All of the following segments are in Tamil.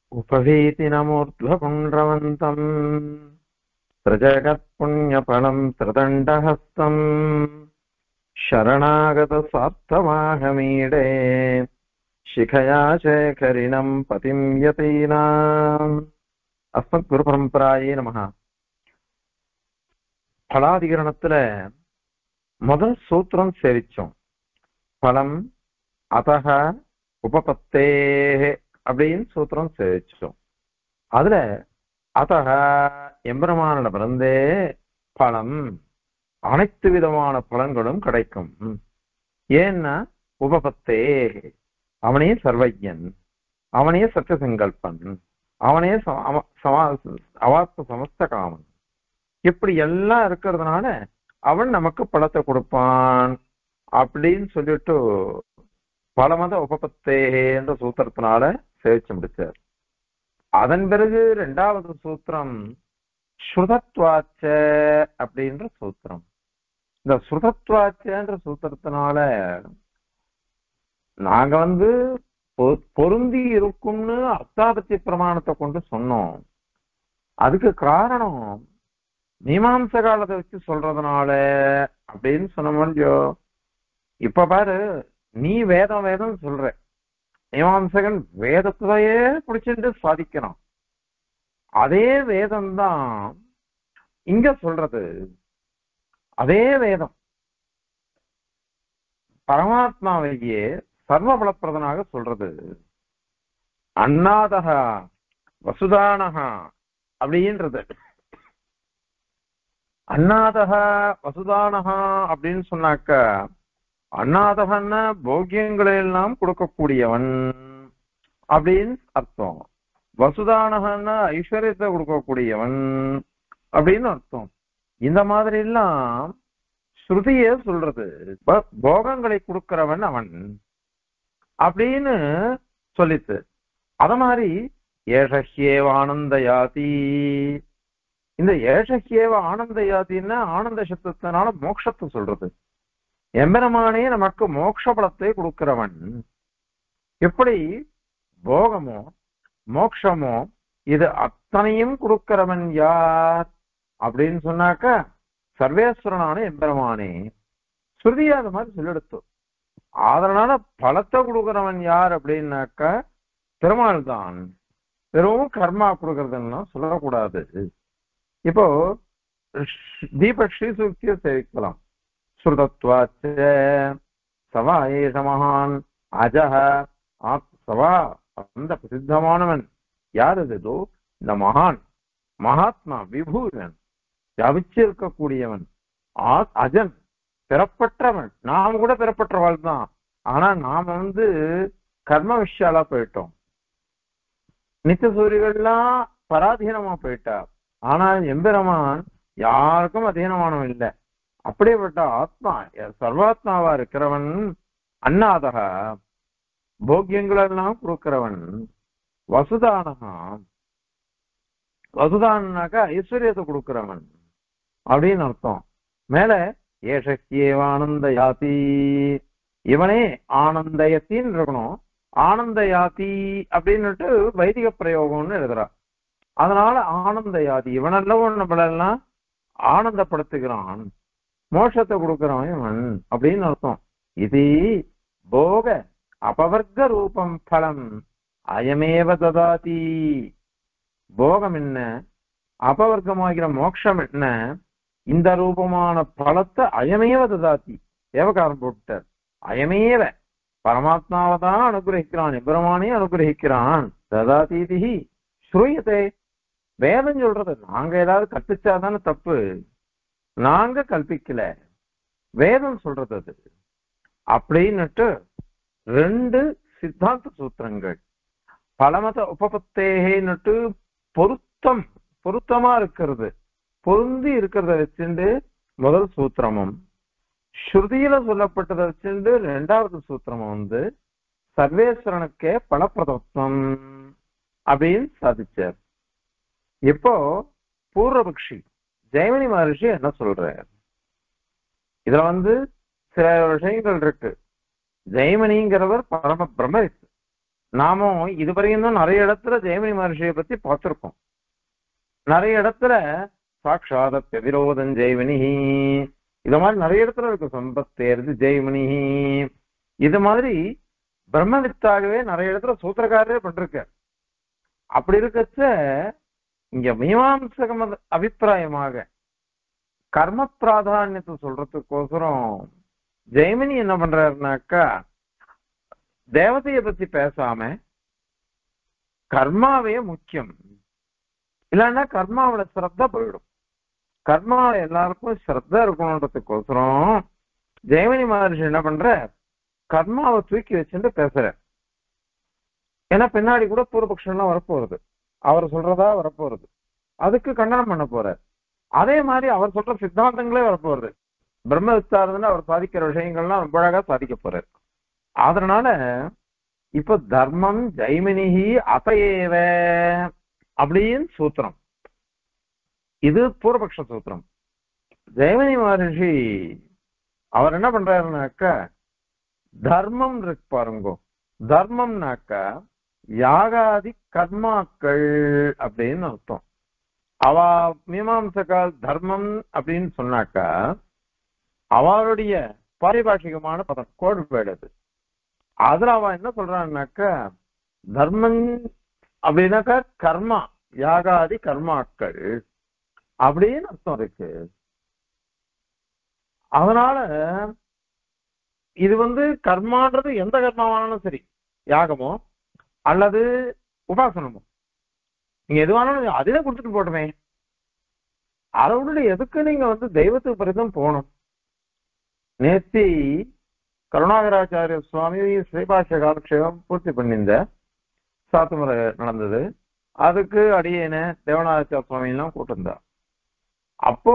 उपवीतिनमूर्ध्वपुण्ड्रवन्तम् त्रिजगत्पुण्यफलम् त्रिदण्डहस्तम् शरणागतसार्थमाहमीडे शिखया शेखरिणम् पतिम् यतीनाम् அஸ்மத்குருபரம்பராயே நமக பலாதிகரணத்துல முதல் சூத்திரம் சேவிச்சோம் பலம் அதக உபபத்தே அப்படின்னு சூத்திரம் சேவிச்சோம் அதுல அதக எம்பெருமானிடமிருந்தே பலம் அனைத்து விதமான பலன்களும் கிடைக்கும் ஏன்னா உபபத்தே அவனே சர்வஜன் அவனே சத்திய சங்கல்பன் அவனே அவாத்த சமஸ்த காமன் இப்படி எல்லாம் இருக்கிறதுனால அவன் நமக்கு பழத்தை கொடுப்பான் அப்படின்னு சொல்லிட்டு பலமத உபபத்தே என்ற சூத்திரத்தினால சேவிச்சு முடிச்சார் அதன் பிறகு ரெண்டாவது சூத்திரம் ஸ்ருதத்வாச்ச அப்படின்ற சூத்திரம் இந்த ஸ்ருதத்வாச்சன்ற சூத்திரத்தினால நாங்க வந்து பொருந்தி இருக்கும்னு அர்த்தாபத்திய பிரமாணத்தை கொண்டு சொன்னோம் அதுக்கு காரணம் மீமாம்ச காலத்தை வச்சு சொல்றதுனால அப்படின்னு சொன்ன முடியோ இப்ப பாரு நீ வேதம் வேதம் சொல்ற மீமாம்சகன் வேதத்தையே பிடிச்சிட்டு சாதிக்கிறான் அதே வேதம் தான் இங்க சொல்றது அதே வேதம் பரமாத்மாவையே சர்வ பலப்பிரதனாக சொல்றது அண்ணாதகா வசுதானகா அப்படின்றது அண்ணாதகா வசுதானகா அப்படின்னு சொன்னாக்க அண்ணாதகன்னா போக்கியங்களை எல்லாம் கொடுக்கக்கூடியவன் அப்படின்னு அர்த்தம் வசுதானகன்னா ஐஸ்வர்யத்தை கொடுக்கக்கூடியவன் அப்படின்னு அர்த்தம் இந்த மாதிரி எல்லாம் ஸ்ருதியே சொல்றது போகங்களை கொடுக்கிறவன் அவன் அப்படின்னு சொல்லித்து அத மாதிரி ஏஷஹ்யேவ ஆனந்த யாதி இந்த ஏஷஹ்யேவ ஆனந்த யாத்தின்னா ஆனந்த சத்தத்தினால மோட்சத்தை சொல்றது எம்பெருமானே நமக்கு மோட்ச பலத்தை கொடுக்கிறவன் எப்படி போகமோ மோட்சமோ இது அத்தனையும் கொடுக்கிறவன் யார் அப்படின்னு சொன்னாக்க சர்வேஸ்வரனான எம்பெருமானே ஸ்ருதியா அது மாதிரி சொல்லெடுத்து அதனால பலத்தை கொடுக்கிறவன் யார் அப்படின்னாக்கா பெருமாள் தான் வெறும் கர்மா கொடுக்கறதுன்னா சொல்லக்கூடாது இப்போ தீப ஸ்ரீசூக்திய சேவிக்கலாம் ஸ்ருதத்வாச்ச சவா ஏஷ மகான் அஜஹ சவா அந்த பிரசித்தமானவன் யார் அது இதோ இந்த மகான் மகாத்மா விபூரன் ஜபிச்சிருக்கக்கூடியவன் அஜன் பிறப்பற்றவன் நாம் கூட பிறப்பற்றவாள் தான் ஆனா நாம வந்து கர்ம விஷயாலா போயிட்டோம் நித்திய சூரியர்கள்லாம் பராதீனமா போயிட்டா ஆனால் எம்பெருமான் யாருக்கும் அதீனமானவன் இல்லை அப்படியேப்பட்ட ஆத்மா சர்வாத்மாவா இருக்கிறவன் அண்ணாதக போக்கியங்களெல்லாம் கொடுக்கிறவன் வசுதானகா வசுதானாக்கா ஐஸ்வர்யத்தை கொடுக்கிறவன் அப்படின்னு அர்த்தம் மேல ஏஷக்கியேவ ஆனந்த யாதி இவனே ஆனந்தயத்தின்னு இருக்கணும் ஆனந்த யாதி அப்படின்னுட்டு வைதிக பிரயோகம்னு எழுதுறா அதனால ஆனந்த யாதி இவனெல்லாம் நம்மளெல்லாம் ஆனந்தப்படுத்துகிறான் மோஷத்தை கொடுக்கிறவன் இவன் அப்படின்னு அர்த்தம் இது போக அபவர்க்க ரூபம் பலம் அயமேவ ததாதி போகம் என்ன அபவர்க்கமாகிற மோட்சம் என்ன இந்த ரூபமான பலத்தை அயமேவ ததாத்தி ஏவகாரம் போட்டார் அயமேவ பரமாத்மாவை தான் அனுகிரகிக்கிறான் எபிரமானே அனுகிரகிக்கிறான் ததாதீதி ஸ்ரூயத்தை வேதம் சொல்றது நாங்க ஏதாவது கற்பிச்சாதானே தப்பு நாங்க கல்பிக்கல வேதம் சொல்றது அது அப்படின்னுட்டு ரெண்டு சித்தாந்த சூத்திரங்கள் பலமத உபபத்தேன்னுட்டு பொருத்தம் பொருத்தமா இருக்கிறது பொருந்தி இருக்கிறத வச்சுண்டு முதல் சூத்திரமும் ஸ்ருதியில சொல்லப்பட்டதை வச்சுண்டு ரெண்டாவது சூத்திரமும் வந்து சர்வேஸ்வரனுக்கே பலப்பிரதத்துவம் அப்படின்னு சாதிச்சார் இப்போ பூர்வபக்ஷி ஜெயமணி மகர்ஷி என்ன சொல்றார் இதுல வந்து சில விஷயங்கள் இருக்கு ஜெயமணிங்கிறவர் பரம பிரம்மரித்து நாமும் இதுவரையும் தான் நிறைய இடத்துல ஜெயமணி மகர்ஷியை பத்தி பார்த்திருக்கோம் நிறைய இடத்துல சாட்சாத விரோதம் ஜெய்மணி இது மாதிரி நிறைய இடத்துல இருக்கு சம்பத்தேர்து ஜெய்மணி இது மாதிரி பிரம்மவித்தாகவே நிறைய இடத்துல சூத்திரக்காரரே பண்றார் அப்படி இருக்கச்ச இங்க மீமாம்சக மத- அபிப்பிராயமாக கர்ம பிராதானியத்தை சொல்றதுக்கோசரம் ஜெய்மினி என்ன பண்றாருனாக்கா தேவதைய பத்தி பேசாம கர்மாவே முக்கியம் இல்லைன்னா கர்மாவோட ஸ்ரத்த போயிடும் கர்மா எல்லாருக்கும் ஸ்ரத்த இருக்கணுன்றதுக்கோசரம் ஜெயமணி மகர்ஷி என்ன பண்ற கர்மாவை தூக்கி வச்சுட்டு பேசுற ஏன்னா பின்னாடி கூட பூர்வபக்ஷம் எல்லாம் வரப்போறது அவர் சொல்றதா வரப்போறது அதுக்கு கண்டனம் பண்ண போறார் அதே மாதிரி அவர் சொல்ற சித்தாந்தங்களே வரப்போறது பிரம்ம விஸ்தாரத்துல அவர் சாதிக்கிற விஷயங்கள்லாம் ரொம்ப அழகா சாதிக்க போறார் அதனால இப்ப தர்மம் ஜெய்மினிஹி அசையேவ அப்படின்னு சூத்திரம் இது பூர்வபக்ஷ சூத்திரம் ஜெயமினி மகர்ஷி அவர் என்ன பண்றாருனாக்கா தர்மம் இருக்கு பாருங்கோ தர்மம்னாக்கா யாகாதி கர்மாக்கள் அப்படின்னு அர்த்தம் அவ மீமாம்சகால் தர்மம் அப்படின்னு சொன்னாக்கா அவளுடைய பாரிபாஷிகமான பதம் கோடு வேர்டு அது அதுல அவ என்ன சொல்றான்னாக்கா தர்மம் அப்படின்னாக்கா கர்மா யாகாதி கர்மாக்கள் அப்படின்னு அர்த்தம் இருக்கு அதனால இது வந்து கர்மான்றது எந்த கர்மாவானாலும் சரி யாகமோ அல்லது உபாசனமோ நீங்க எதுவானாலும் அதிலே கொடுத்துட்டு போட்டுமே அதை விட்டுட்டு எதுக்கு நீங்க வந்து தெய்வத்துக்கு பரிதம் போகணும் நேத்தி கருணாகராச்சாரிய சுவாமி ஸ்ரீபாஷ காலக்ஷேபம் பூர்த்தி பண்ணியிருந்த சாத்துமுறை நடந்தது அதுக்கு அடியேன தேவநாதாச்சார சுவாமி எல்லாம் கூட்டிருந்தா அப்போ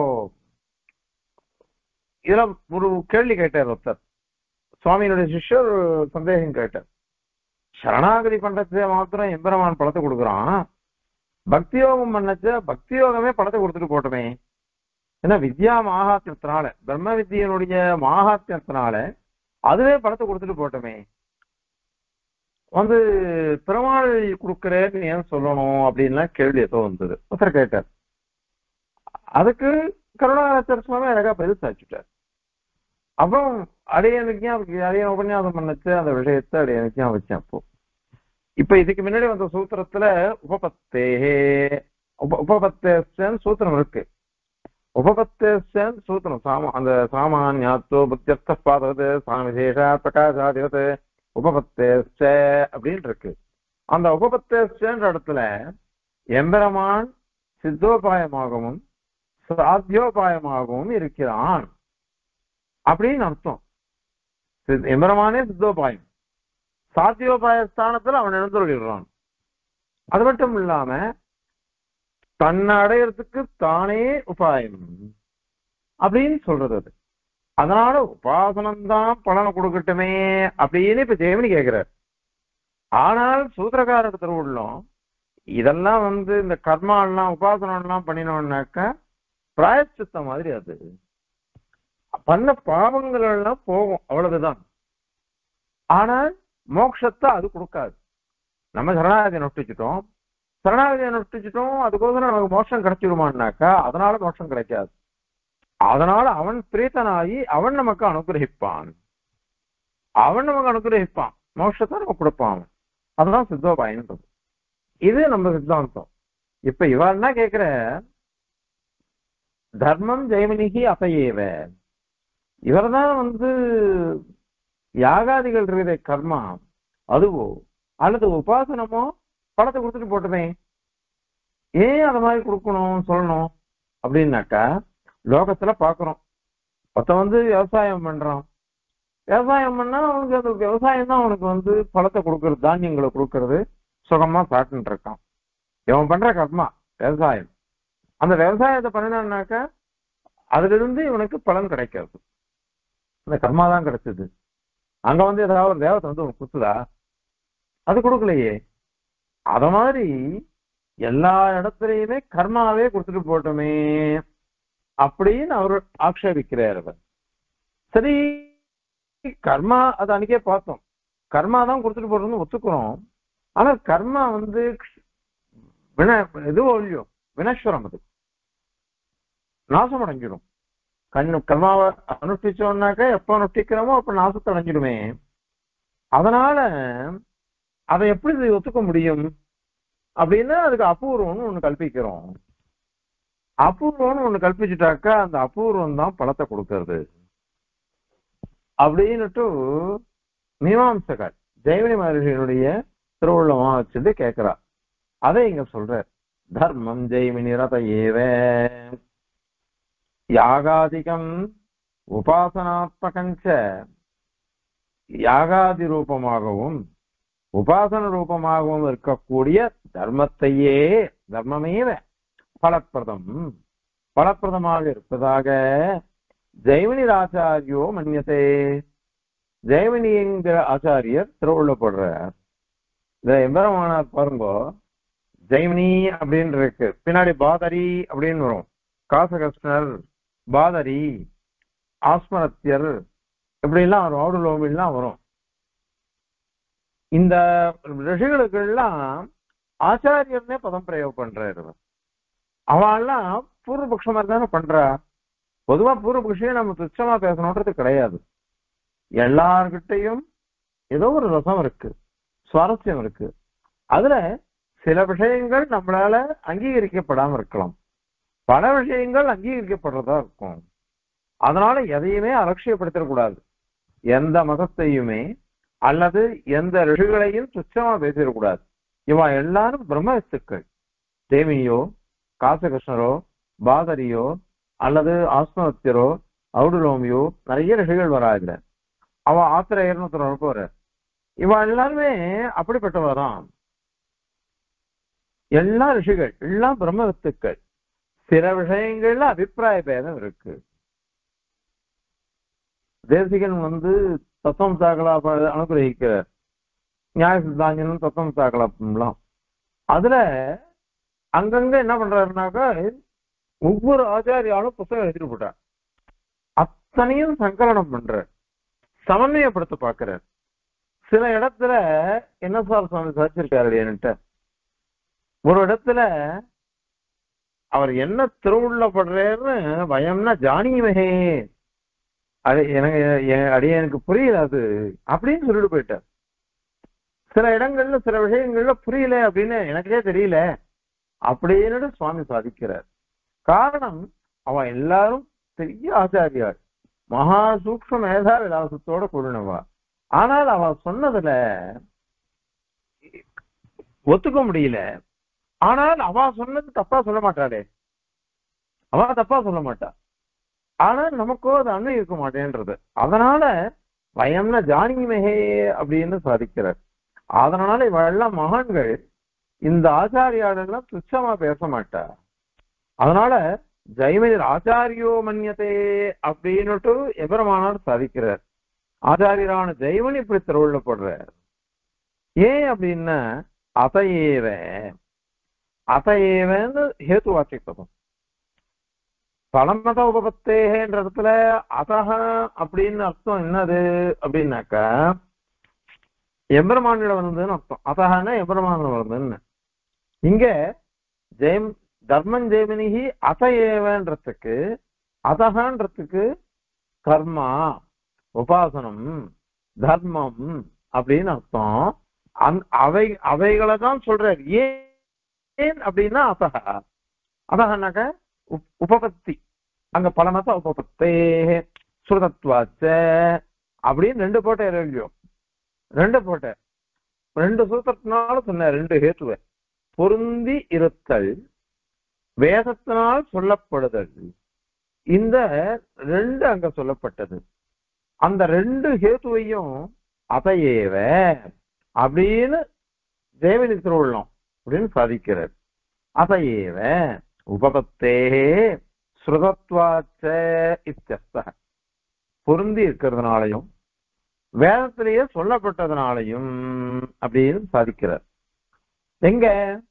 இதுல ஒரு கேள்வி கேட்டார் ஒருத்தர் சுவாமியினுடைய சிஷ்யர் ஒரு சந்தேகம் கேட்டார் சரணாகதி பண்றதுக்கு மாத்திரம் எம்பெருமான் பழத்தை கொடுக்குறான் பக்தி யோகம் பண்ணச்ச பக்தி யோகமே பழத்தை கொடுத்துட்டு போட்டுமே ஏன்னா வித்யா மாகாத்தியத்தினால பிரம்ம வித்தியனுடைய மாகாத்தியத்தினால அதுவே பழத்தை கொடுத்துட்டு போட்டுமே வந்து பெருமாள் கொடுக்கிறேன்னு ஏன் சொல்லணும் அப்படின்லாம் கேள்வி ஏதோ வந்தது ஒருத்தர் கேட்டார் அதுக்கு கருணாகராச்சார சுவாமி அழகா பதில் சாச்சுட்டார் அப்புறம் அடையனுக்கும் அடையன் உபன்யாசம் பண்ணச்சு அந்த விஷயத்தை அடையனுக்கும் வச்சேன் அப்போ இப்ப இதுக்கு முன்னாடி வந்த சூத்திரத்துல உபபத்தேஹே உப உபபத்தேஸ்டன் சூத்திரம் இருக்கு உபபத்தேஸ்டன் சூத்திரம் சாம அந்த சாமானியாத்தோ புத்தியர்த்த பாதவது சாமிசேஷா பிரகாசாதிபது உபபத்தேஸ்ட அப்படின்னு இருக்கு அந்த உபபத்தேஸ்டன்ற இடத்துல எம்பெருமான் சித்தோபாயமாகவும் சாத்தியோபாயமாகவும் இருக்கிறான் அப்படின்னு அர்த்தம் சித்- எம்பெருமானே சித்தோபாயம் சாத்தியோபாய ஸ்தானத்துல அவன் எழுந்துள்ளான் அது மட்டும் இல்லாம தன்னை அடையறதுக்கு தானே உபாயம் அப்படின்னு சொல்றது அது அதனால உபாசனம் தான் பலனை கொடுக்கட்டுமே அப்படின்னு இப்ப ஜெயமணி கேக்குறார் ஆனால் சூத்திரக்கார திருவுள்ளம் இதெல்லாம் வந்து இந்த கர்மா எல்லாம் உபாசனம் எல்லாம் பண்ணினோம்னாக்கா பிராயச்சித்த மாதிரி அது பண்ண பாவங்கள் எல்லாம் போகும் அவ்வளவுதான் ஆனால் மோட்சத்தை அது கொடுக்காது நம்ம சரணாகதியை நொட்டிச்சிட்டோம் சரணாகதியை நொட்டிச்சிட்டோம் அதுக்கோசரம் நமக்கு மோட்சம் கிடைச்சிடுமான்னாக்கா அதனால மோட்சம் கிடைக்காது அதனால அவன் பிரீத்தனாகி அவன் நமக்கு அனுகிரகிப்பான் அவன் நமக்கு அனுகிரகிப்பான் மோட்சத்தை நமக்கு கொடுப்பான் அவன். அதுதான் சித்தோபாயன்றது இது நம்ம சித்தாந்தம் இப்ப இவ என்ன கேக்குற தர்மம் ஜெயமினிகி அசையேவ இவர்தான் வந்து யாகாதிகள் இருக்கிற கர்மா அதுவோ அல்லது உபாசனமோ பணத்தை கொடுத்துட்டு போட்டுமே ஏன் அத மாதிரி கொடுக்கணும் சொல்லணும் அப்படின்னாக்கா லோகத்துல பாக்குறோம் ஒருத்தன் வந்து விவசாயம் பண்றான் விவசாயம் பண்ணா அவனுக்கு அந்த விவசாயம் தான் அவனுக்கு வந்து பழத்தை கொடுக்கறது தானியங்களை கொடுக்கறது சுகமா சாப்பிட்டு இருக்கான் இவன் பண்ற கர்மா விவசாயம் அந்த விவசாயத்தை பண்ணினான்னாக்கா அதுல இருந்து இவனுக்கு பலன் கிடைக்காது அந்த கர்மா தான் கிடைச்சது அங்க வந்து ஏதாவது ஒரு தேவத்தை வந்து உனக்கு குத்துதா அது கொடுக்கலையே அத மாதிரி எல்லா இடத்துலயுமே கர்மாவே கொடுத்துட்டு போட்டோமே அப்படின்னு அவர் ஆக்ஷேபிக்கிறார் அவர் சரி கர்மா அது அன்னைக்கே பார்த்தோம் கர்மா தான் கொடுத்துட்டு போறதுன்னு ஒத்துக்கிறோம் ஆனா கர்மா வந்து வின இது இல்லையோ வினஸ்வரம் அது நாசம் அடைஞ்சிடும் கண்ணு கர்மாவை அனுஷ்டிச்சோம்னாக்க எப்ப அனுஷ்டிக்கிறோமோ அப்ப நாசத்தை அடைஞ்சிடுமே அதனால அதை எப்படி இது ஒத்துக்க முடியும் அப்படின்னா அதுக்கு அபூர்வம்னு ஒண்ணு கல்பிக்கிறோம் அபூர்வம்னு ஒண்ணு கல்பிச்சுட்டாக்கா அந்த அபூர்வம் தான் பழத்தை கொடுக்கறது அப்படின்னுட்டு மீமாம்சகர் ஜெயமணி மகர்ஷியினுடைய திருவுள்ளமா வச்சுட்டு கேட்கிறா அதை இங்க சொல்ற தர்மம் ஜெய்மினி ரத ஏவ யாகாதிகம் உபாசனாத்மகஞ்ச யாகாதி ரூபமாகவும் உபாசன ரூபமாகவும் இருக்கக்கூடிய தர்மத்தையே தர்மமேவ பலப்பிரதம் பலப்பிரதமாக இருப்பதாக ஜெய்மினி ஆச்சாரியோ மன்னியதே ஜெய்மினி என்கிற ஆச்சாரியர் திருவுள்ளப்படுறார் இந்த எம்பெருமானார் பாருங்க ஜெய்மினி அப்படின்னு இருக்கு பின்னாடி பாதரி அப்படின்னு வரும் காசகஷ்ணர் பாதரி ஆஸ்மரத்தியர் இப்படி எல்லாம் வரும் ஆடுலோமிலாம் வரும் இந்த ரிஷிகளுக்கு எல்லாம் ஆச்சாரியர்னே பதம் பிரயோகம் பண்றாரு அவெல்லாம் பூர்வபக்ஷமா தானே பண்றா பொதுவா பூர்வபக்ஷியை நம்ம துச்சமா பேசணுன்றது கிடையாது எல்லார்கிட்டையும் ஏதோ ஒரு ரசம் இருக்கு சுவாரஸ்யம் இருக்கு அதுல சில விஷயங்கள் நம்மளால அங்கீகரிக்கப்படாம இருக்கலாம் பல விஷயங்கள் அங்கீகரிக்கப்படுறதா இருக்கும் அதனால எதையுமே அலட்சியப்படுத்திடக்கூடாது எந்த மதத்தையுமே அல்லது எந்த ரிஷிகளையும் துச்சமா பேசிடக்கூடாது இவன் எல்லாரும் பிரம்மவித்துக்கள் தேவினியோ காசகிருஷ்ணரோ பாதரியோ அல்லது ஆஸ்மத்தியரோ அவுடுலோமியோ நிறைய ரிஷிகள் வராதுல அவன் ஆத்திரையர்னு ஒருத்தர் போற இவன் எல்லாருமே அப்படிப்பட்டவ தான் எல்லா ரிஷிகள் எல்லாம் பிரம்மவித்துக்கள் சில விஷயங்கள்ல அபிப்பிராய பேதம் இருக்கு தேசிகன் வந்து தத்துவம் சாக்கலா அனுகிரகிக்கிறார் நியாய சித்தாஞ்சனும் தத்துவம் சாக்கலாம்லாம் அதுல அங்கங்க என்ன பண்றாருனாக்கா ஒவ்வொரு ஆச்சாரியாலும் புத்தகம் எழுதிட்டு போட்டார் அத்தனையும் சங்கலனம் பண்றார் சமன்வயப்படுத்த பாக்குறார் சில இடத்துல என்ன சார் சுவாமி சாதிச்சிருக்காரு என்கிட்ட ஒரு இடத்துல அவர் என்ன திருவுள்ளப்படுறாருன்னு பயம்னா ஜானியமகே அது எனக்கு அடியே எனக்கு புரியல அது அப்படின்னு சொல்லிட்டு போயிட்டார் சில இடங்கள்ல சில விஷயங்கள்ல புரியல அப்படின்னு எனக்கே தெரியல அப்படின்னு சுவாமி சாதிக்கிறார் காரணம் அவன் எல்லாரும் பெரிய ஆச்சாரியார் மகா சூக்ம மேதா விலாசத்தோட கூடினவா ஆனால் அவ சொன்னதுல ஒத்துக்க முடியல ஆனால் அவ சொன்னது தப்பா சொல்ல மாட்டாளே அவ தப்பா சொல்ல மாட்டா ஆனா நமக்கோ அது அண்ணன் இருக்க மாட்டேன்றது அதனால பயம்னா ஜானிமகே அப்படின்னு சாதிக்கிறார் அதனால இவெல்லாம் மகான்கள் இந்த ஆச்சாரியாளெல்லாம் துச்சமா பேச மாட்டா அதனால ஜெயமனிர் ஆச்சாரியோ மன்யத்தே அப்படின்னுட்டு எபெருமானார் சாதிக்கிறார் ஆச்சாரியரான ஜெய்வன் இப்படி திருவுள்ளப்படுறார் ஏன் அப்படின்னா அதையேவ அதையேவன்னு ஹேத்து வாக்கியம் பலமத உபபத்தேன்ற இடத்துல அதக அப்படின்னு அர்த்தம் என்னது அப்படின்னாக்கா எம்பெருமானிட வந்ததுன்னு அர்த்தம் அதகன்னா எம்பெருமானிட வந்ததுன்னு இங்க ஜெயம் தர்மம் ஜெயமினிகி அத ஏவன்றதுக்கு அதகன்றதுக்கு கர்மா உபாசனம் தர்மம் அப்படின்னு அர்த்தம் அந் அவை அவைகளை தான் சொல்றாரு ஏன் அப்படின்னா அதக அதகனாக்க உபபத்தி அங்க பலமத்த உபபத்தே சுருதத்வாச்ச அப்படின்னு ரெண்டு போட்ட இல்லையோ ரெண்டு போட்ட ரெண்டு சூத்திரத்தினால சொன்ன ரெண்டு ஹேத்துவ பொருந்தி இருத்தல் வேதத்தினால் சொல்லப்படுதல் இந்த ரெண்டு அங்க சொல்லப்பட்டது அந்த ரெண்டு ஹேத்துவையும் அதையேவ அப்படின்னு தேவனி திருவுள்ளம் அப்படின்னு சாதிக்கிறார் அதையேவ உபபத்தே ஸ்ருதத்வாச்ச இத்தியஸ்த பொருந்தி இருக்கிறதுனாலையும் வேதத்திலேயே சொல்லப்பட்டதுனாலையும் அப்படின்னு சாதிக்கிறார் எங்க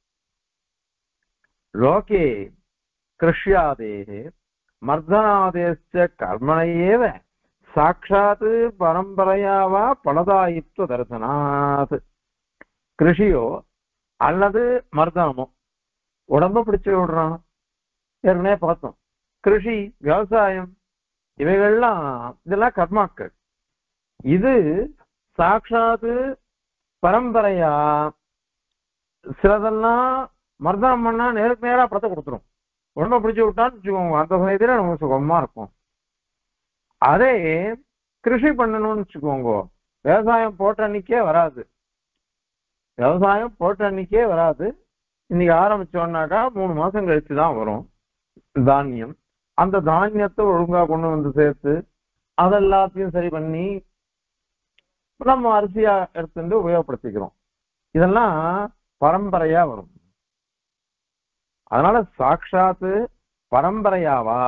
லோகே கிருஷ்யாதே மர்தனாதேச்ச கர்மணையேவ சாட்சாத் பரம்பரையாவா பலதாயித்துவ தரிசனாத் கிருஷியோ அல்லது மர்தனமோ உடம்ப பிடிச்சு விடுறான் ஏற்கனவே பார்த்தோம் கிருஷி விவசாயம் இவைகள்லாம் இதெல்லாம் கர்மாக்கள் இது சாட்சாத்து பரம்பரையா சிலதெல்லாம் மர்தனம் பண்ணா நேருக்கு நேரா படத்தை கொடுத்துரும் உடம்ப பிடிச்சு விட்டான்னு வச்சுக்கோங்க அந்த சமயத்துல நமக்கு சுகமா இருக்கும் அதே கிருஷி பண்ணணும்னு வச்சுக்கோங்க விவசாயம் போட்ட அன்னைக்கே வராது விவசாயம் போட்ட அன்னைக்கே வராது இன்னைக்கு ஆரம்பிச்சோம்னாக்கா மூணு மாசம் கழிச்சு தான் வரும் தானியம் அந்த தானியத்தை ஒழுங்கா கொண்டு வந்து சேர்த்து அதெல்லாத்தையும் சரி பண்ணி நம்ம அரிசியா எடுத்துட்டு உபயோகப்படுத்திக்கிறோம் இதெல்லாம் பரம்பரையா வரும் அதனால சாட்சாத்து பரம்பரையாவா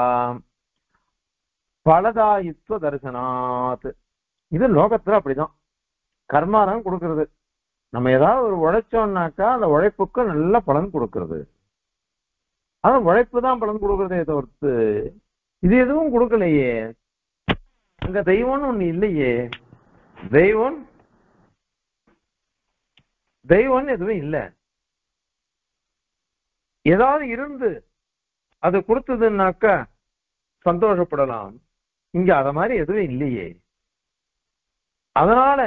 பலதாயித்துவ தரிசனாத் இது லோகத்துல அப்படிதான் கர்மா தான் கொடுக்கறது நம்ம ஏதாவது ஒரு உழைச்சோம்னாக்கா அந்த உழைப்புக்கு நல்ல பலன் கொடுக்கறது ஆனா உழைப்பு தான் பலன் கொடுக்கறதே தவிர்த்து இது எதுவும் கொடுக்கலையே அங்க தெய்வம்னு ஒண்ணு இல்லையே தெய்வம் தெய்வம்னு எதுவும் இல்ல ஏதாவது இருந்து அது கொடுத்ததுன்னாக்கா சந்தோஷப்படலாம் இங்க அத மாதிரி எதுவும் இல்லையே அதனால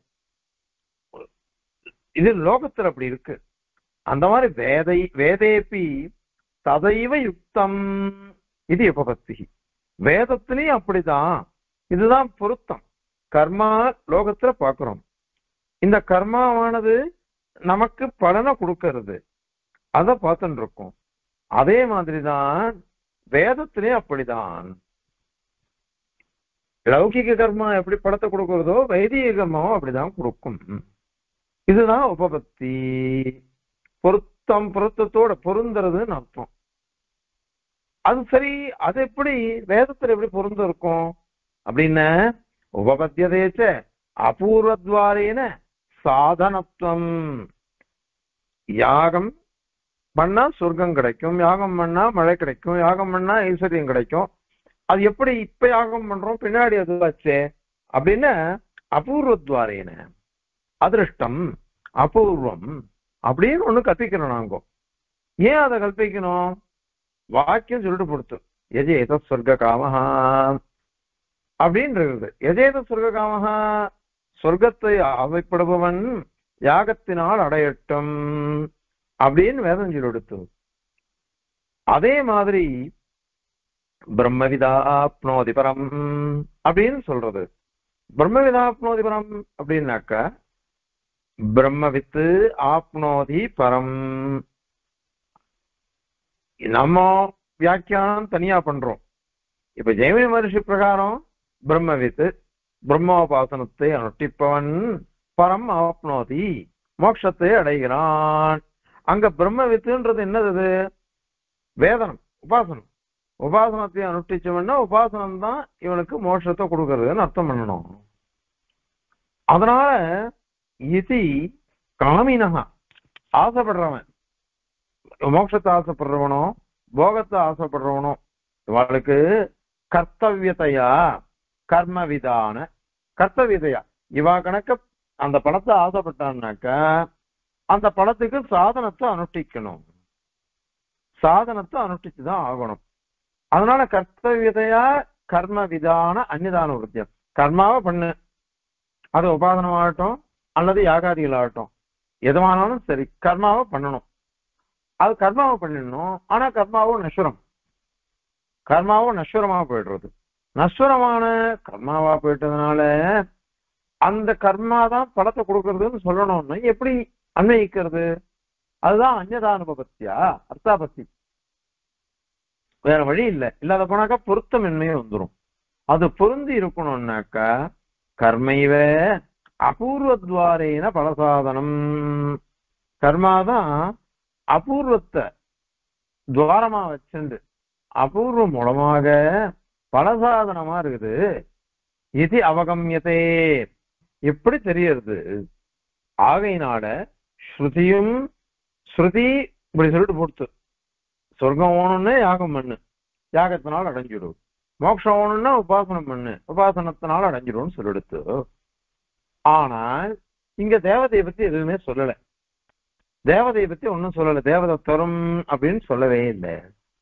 இது லோகத்துல அப்படி இருக்கு அந்த மாதிரி வேதை வேதேபி ததைவ யுக்தம் இது உபபத்தி வேதத்திலையும் அப்படிதான் இதுதான் பொருத்தம் கர்மா லோகத்துல பாக்குறோம் இந்த கர்மாவானது நமக்கு பலனை கொடுக்கறது அத பார்த்துட்டு இருக்கோம் அதே மாதிரிதான் வேதத்திலேயும் அப்படிதான் லௌகிக கர்மா எப்படி படத்தை கொடுக்கறதோ வைதிக கர்மாவும் அப்படிதான் கொடுக்கும் இதுதான் உபபத்தி பொருத்தம் பொருத்தத்தோட பொருந்துறதுன்னு அர்த்தம் அது சரி அது எப்படி வேதத்துல எப்படி பொருந்த இருக்கும் அப்படின்னு உபபத்தியதேச்ச அபூர்வத்வாரேன சாதனத்துவம் யாகம் பண்ணா சொர்க்கம் கிடைக்கும் யாகம் பண்ணா மழை கிடைக்கும் யாகம் பண்ணா ஐஸ்வர்யம் கிடைக்கும் அது எப்படி இப்ப யாகம் பண்றோம் பின்னாடி அது வச்சே அப்படின்னு அபூர்வத்வாரேன அதிருஷ்டம் அபூர்வம் அப்படின்னு ஒண்ணு கற்பிக்கணும் நாங்க ஏன் அதை கற்பிக்கணும் வாக்கியம் சொல்லிட்டு கொடுத்து எஜேத சொர்க்க காமஹா அப்படின்னு இருக்குது எஜேத சொர்க்க காமஹா சொர்க்கத்தை ஆசைப்படுபவன் யாகத்தினால் அடையட்டும் அப்படின்னு வேதம் சொல்லி கொடுத்து அதே மாதிரி பிரம்மவிதாப்னோதி பரம் அப்படின்னு சொல்றது பிரம்மவிதாப்னோதி பரம் அப்படின்னாக்கா பிரம்மவித்து ஆப்னோதி பரம் நம்ம வியாக்கியானம் தனியா பண்றோம் இப்ப ஜெயமினி மகர்ஷி பிரகாரம் பிரம்மவித்து பிரம்மோபாசனத்தை அனுஷ்டிப்பவன் பரம் ஆப்னோதி மோட்சத்தை அடைகிறான் அங்க பிரம்மவித்துன்றது என்னது அது வேதனம் உபாசனம் உபாசனத்தை அனுஷ்டிச்சவன்னா உபாசனம் தான் இவனுக்கு மோட்சத்தை கொடுக்கறதுன்னு அர்த்தம் பண்ணணும் அதனால இது காமினகா ஆசைப்படுறவன் மோட்சத்தை ஆசைப்படுறவனோ போகத்தை ஆசைப்படுறவனோ இவளுக்கு கர்த்தவியதையா கர்ம விதான கர்த்தவியதையா இவா கணக்க அந்த பணத்தை ஆசைப்பட்டான்னாக்க அந்த பணத்துக்கு சாதனத்தை அனுஷ்டிக்கணும் சாதனத்தை அனுஷ்டிச்சுதான் ஆகணும் அதனால கர்த்தவியதையா கர்ம விதான அந்நிதான விருத்தியம் கர்மாவை பண்ணு அது உபாதனமாகட்டும் அல்லது யாகாதிகள் ஆகட்டும் எதுவானாலும் சரி கர்மாவை பண்ணணும் அது கர்மாவை பண்ணிடணும் ஆனா கர்மாவும் நஸ்வரம் கர்மாவும் நஸ்வரமா போயிடுறது நஸ்வரமான கர்மாவா போயிட்டதுனால அந்த கர்மா தான் பலத்தை கொடுக்கறதுன்னு சொல்லணும்னு எப்படி அன்வயிக்கிறது அதுதான் அந்நதானுபவத்தியா அர்த்தாபத்தி வேற வழி இல்லை இல்லாத போனாக்கா பொருத்தமின்மையே வந்துடும் அது பொருந்தி இருக்கணும்னாக்கா கர்மைவ அபூர்வத்வாரேன பலசாதனம் கர்மாதான் அபூர்வத்தை துவாரமா வச்சுண்டு அபூர்வம் மூலமாக பலசாதனமா இருக்குது இது அவகமியதே எப்படி தெரியறது ஆகையினால ஸ்ருதியும் ஸ்ருதி இப்படி சொல்லிட்டு போடுத்து சொர்க்கம் ஓணும்னு யாகம் பண்ணு யாகத்தினால் அடைஞ்சிடும் மோட்சம் வேணும்னா உபாசனம் பண்ணு உபாசனத்தினால அடைஞ்சிடும்னு சொல்லிடுத்து ஆனால் இங்க தேவதையை பத்தி எதுவுமே சொல்லல தேவதையை பத்தி ஒன்னும் சொல்லல தேவதை தரும் அப்படின்னு சொல்லவே இல்லை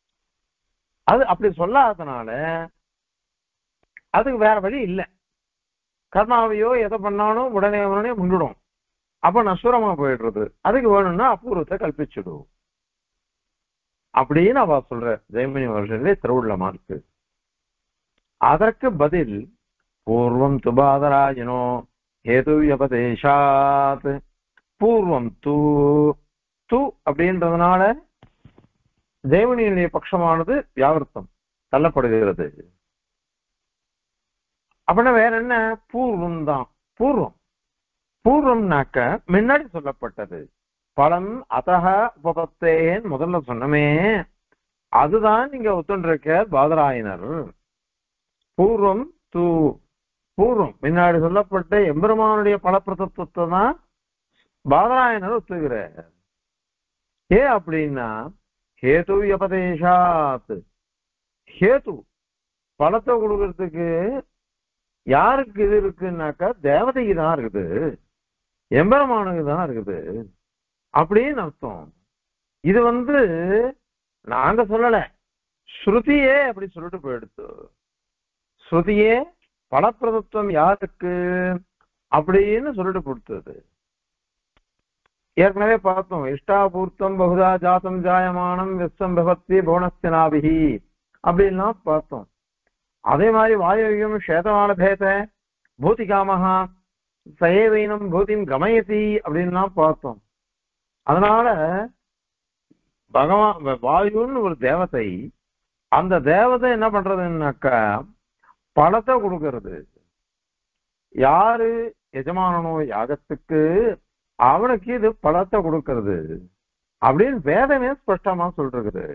அது அப்படி சொல்லாததுனால அதுக்கு வேற வழி இல்லை கர்மாவையோ எதை பண்ணாலும் உடனே உடனே முன்னிடும் அப்ப நசுரமா போயிடுறது அதுக்கு வேணும்னா அபூர்வத்தை கல்பிச்சுடும் அப்படின்னு அவ சொல்ற ஜெயமணி வருஷங்களே திருவுள்ளமா இருக்கு அதற்கு பதில் பூர்வம் துபாதராஜனோ ஹேது வியபதேஷாத் பூர்வம் தூ து அப்படின்றதுனால ஜெயமணியினுடைய பட்சமானது வியாவர்த்தம் தள்ளப்படுகிறது அப்படின்னா வேற என்ன பூர்வம் தான் பூர்வம் பூர்வம்னாக்க முன்னாடி சொல்லப்பட்டது பலம் அதக உபபத்தேன் முதல்ல சொன்னமே அதுதான் நீங்க ஒத்துண்டிருக்க பாதராயனர் பூர்வம் தூ பூர்வம் முன்னாடி சொல்லப்பட்ட எம்பெருமானுடைய பலப்பிரதத்துவத்தை தான் பாதராயனர் ஒத்துகிறார் ஏ அப்படின்னா ஹேது வியபதேஷாத் ஹேது பழத்தை கொடுக்கறதுக்கு யாருக்கு இது இருக்குன்னாக்கா தேவதைக்கு தான் இருக்குது எம்பெருமானுக்கு தான் இருக்குது அப்படின்னு அர்த்தம் இது வந்து நாங்க சொல்லல ஸ்ருதியே அப்படி சொல்லிட்டு போயிடுத்து ஸ்ருதியே பலப்பிரதத்துவம் யாருக்கு அப்படின்னு சொல்லிட்டு கொடுத்தது ஏற்கனவே பார்த்தோம் இஷ்டாபூர்த்தம் பகுதா ஜாத்தம் ஜாயமானம் விஸ்வம் பகவத்தி புவனஸ்தினாபிகி அப்படின்லாம் பார்த்தோம் அதே மாதிரி வாயுவியம் சேதமான பேத பூதிகாமகா சயவைனம் பூதிம் கமயதி அப்படின்லாம் பார்த்தோம் அதனால பகவான் வாயுன்னு ஒரு தேவதை அந்த தேவதை என்ன பண்றதுன்னாக்கா பழத்தை கொடுக்கறது யாரு எஜமானனோ யாகத்துக்கு அவனுக்கு இது பழத்தை கொடுக்கறது அப்படின்னு வேதமே ஸ்பஷ்டமா சொல்றது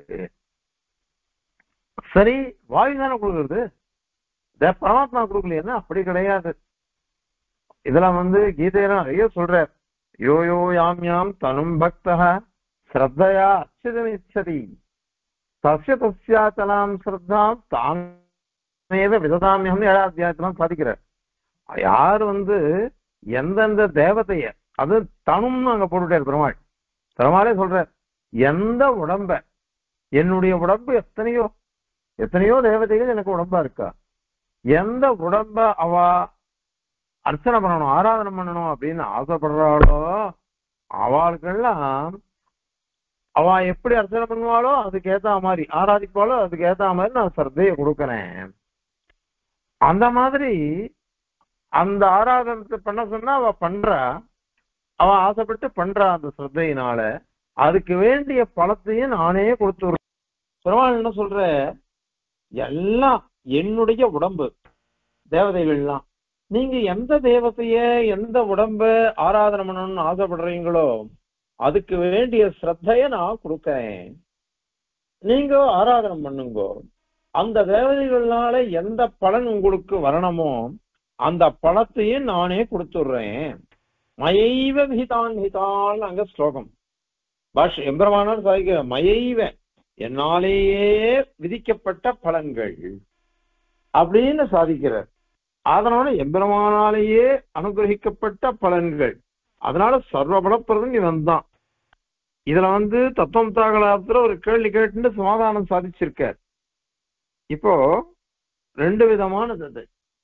சரி வாயு தானே கொடுக்கறது தே- பரமாத்மா கொடுக்கலையா அப்படி கிடையாது இதுல வந்து கீதையில நிறைய சொல்ற யோ யோ யாம் யாம் தனும் பக்தः ஸ்ரத்தையா அச்சுதமிச்சதி தஸ்ய தஸ்யாச்சலாம் ஸ்ரத்தாம் தாமேத விததாமியம் ஏழாம் அத்தியாயத்தெல்லாம் சாதிக்கிறார் யார் வந்து எந்தெந்த தேவதைய அது தனும்னு அங்க போட்டுட்டார் பெருமாள் பெருமாளே சொல்றார் எந்த உடம்ப என்னுடைய உடம்பு எத்தனையோ எத்தனையோ தேவதைகள் எனக்கு உடம்பா இருக்கா எந்த உடம்ப அவ அர்ச்சனை பண்ணணும் ஆராதனை பண்ணணும் அப்படின்னு ஆசைப்படுறாளோ அவளுக்கெல்லாம் அவ எப்படி அர்ச்சனை பண்ணுவாளோ அதுக்கு ஏத்த மாதிரி ஆராதிப்பாளோ அதுக்கு ஏத்த மாதிரி நான் சர்தையை கொடுக்கறேன் அந்த மாதிரி அந்த ஆராதனத்தை பண்ண சொன்னா அவ பண்றா அவ ஆசைப்பட்டு பண்றா அந்த ஸ்ரத்தையினால அதுக்கு வேண்டிய பழத்தையும் நானே கொடுத்துடுறேன் பெருமாள் என்ன சொல்ற எல்லாம் என்னுடைய உடம்பு தேவதைகள்லாம் நீங்க எந்த தேவதைய எந்த உடம்ப ஆராதனை பண்ணணும்னு ஆசைப்படுறீங்களோ அதுக்கு வேண்டிய ஸ்ரத்தைய நான் கொடுக்கறேன் நீங்க ஆராதனை பண்ணுங்க அந்த தேவதைகள்னால எந்த பலன் உங்களுக்கு வரணுமோ அந்த பழத்தையும் நானே கொடுத்துடுறேன் மயைவ விகிதான் ஹிதான் அங்க ஸ்லோகம் பாஷ் எம்பிரமானார் சாதிக்கிற மயைவ என்னாலேயே விதிக்கப்பட்ட பலன்கள் அப்படின்னு சாதிக்கிறார் அதனால எம்பெருமானாலேயே அனுகிரகிக்கப்பட்ட பலன்கள் அதனால சர்வபலப்பிரதன் இவன் தான் இதுல வந்து தத்துவம் தாகலாத்துல ஒரு கேள்வி கேட்டு சமாதானம் சாதிச்சிருக்கார் இப்போ ரெண்டு விதமானது அது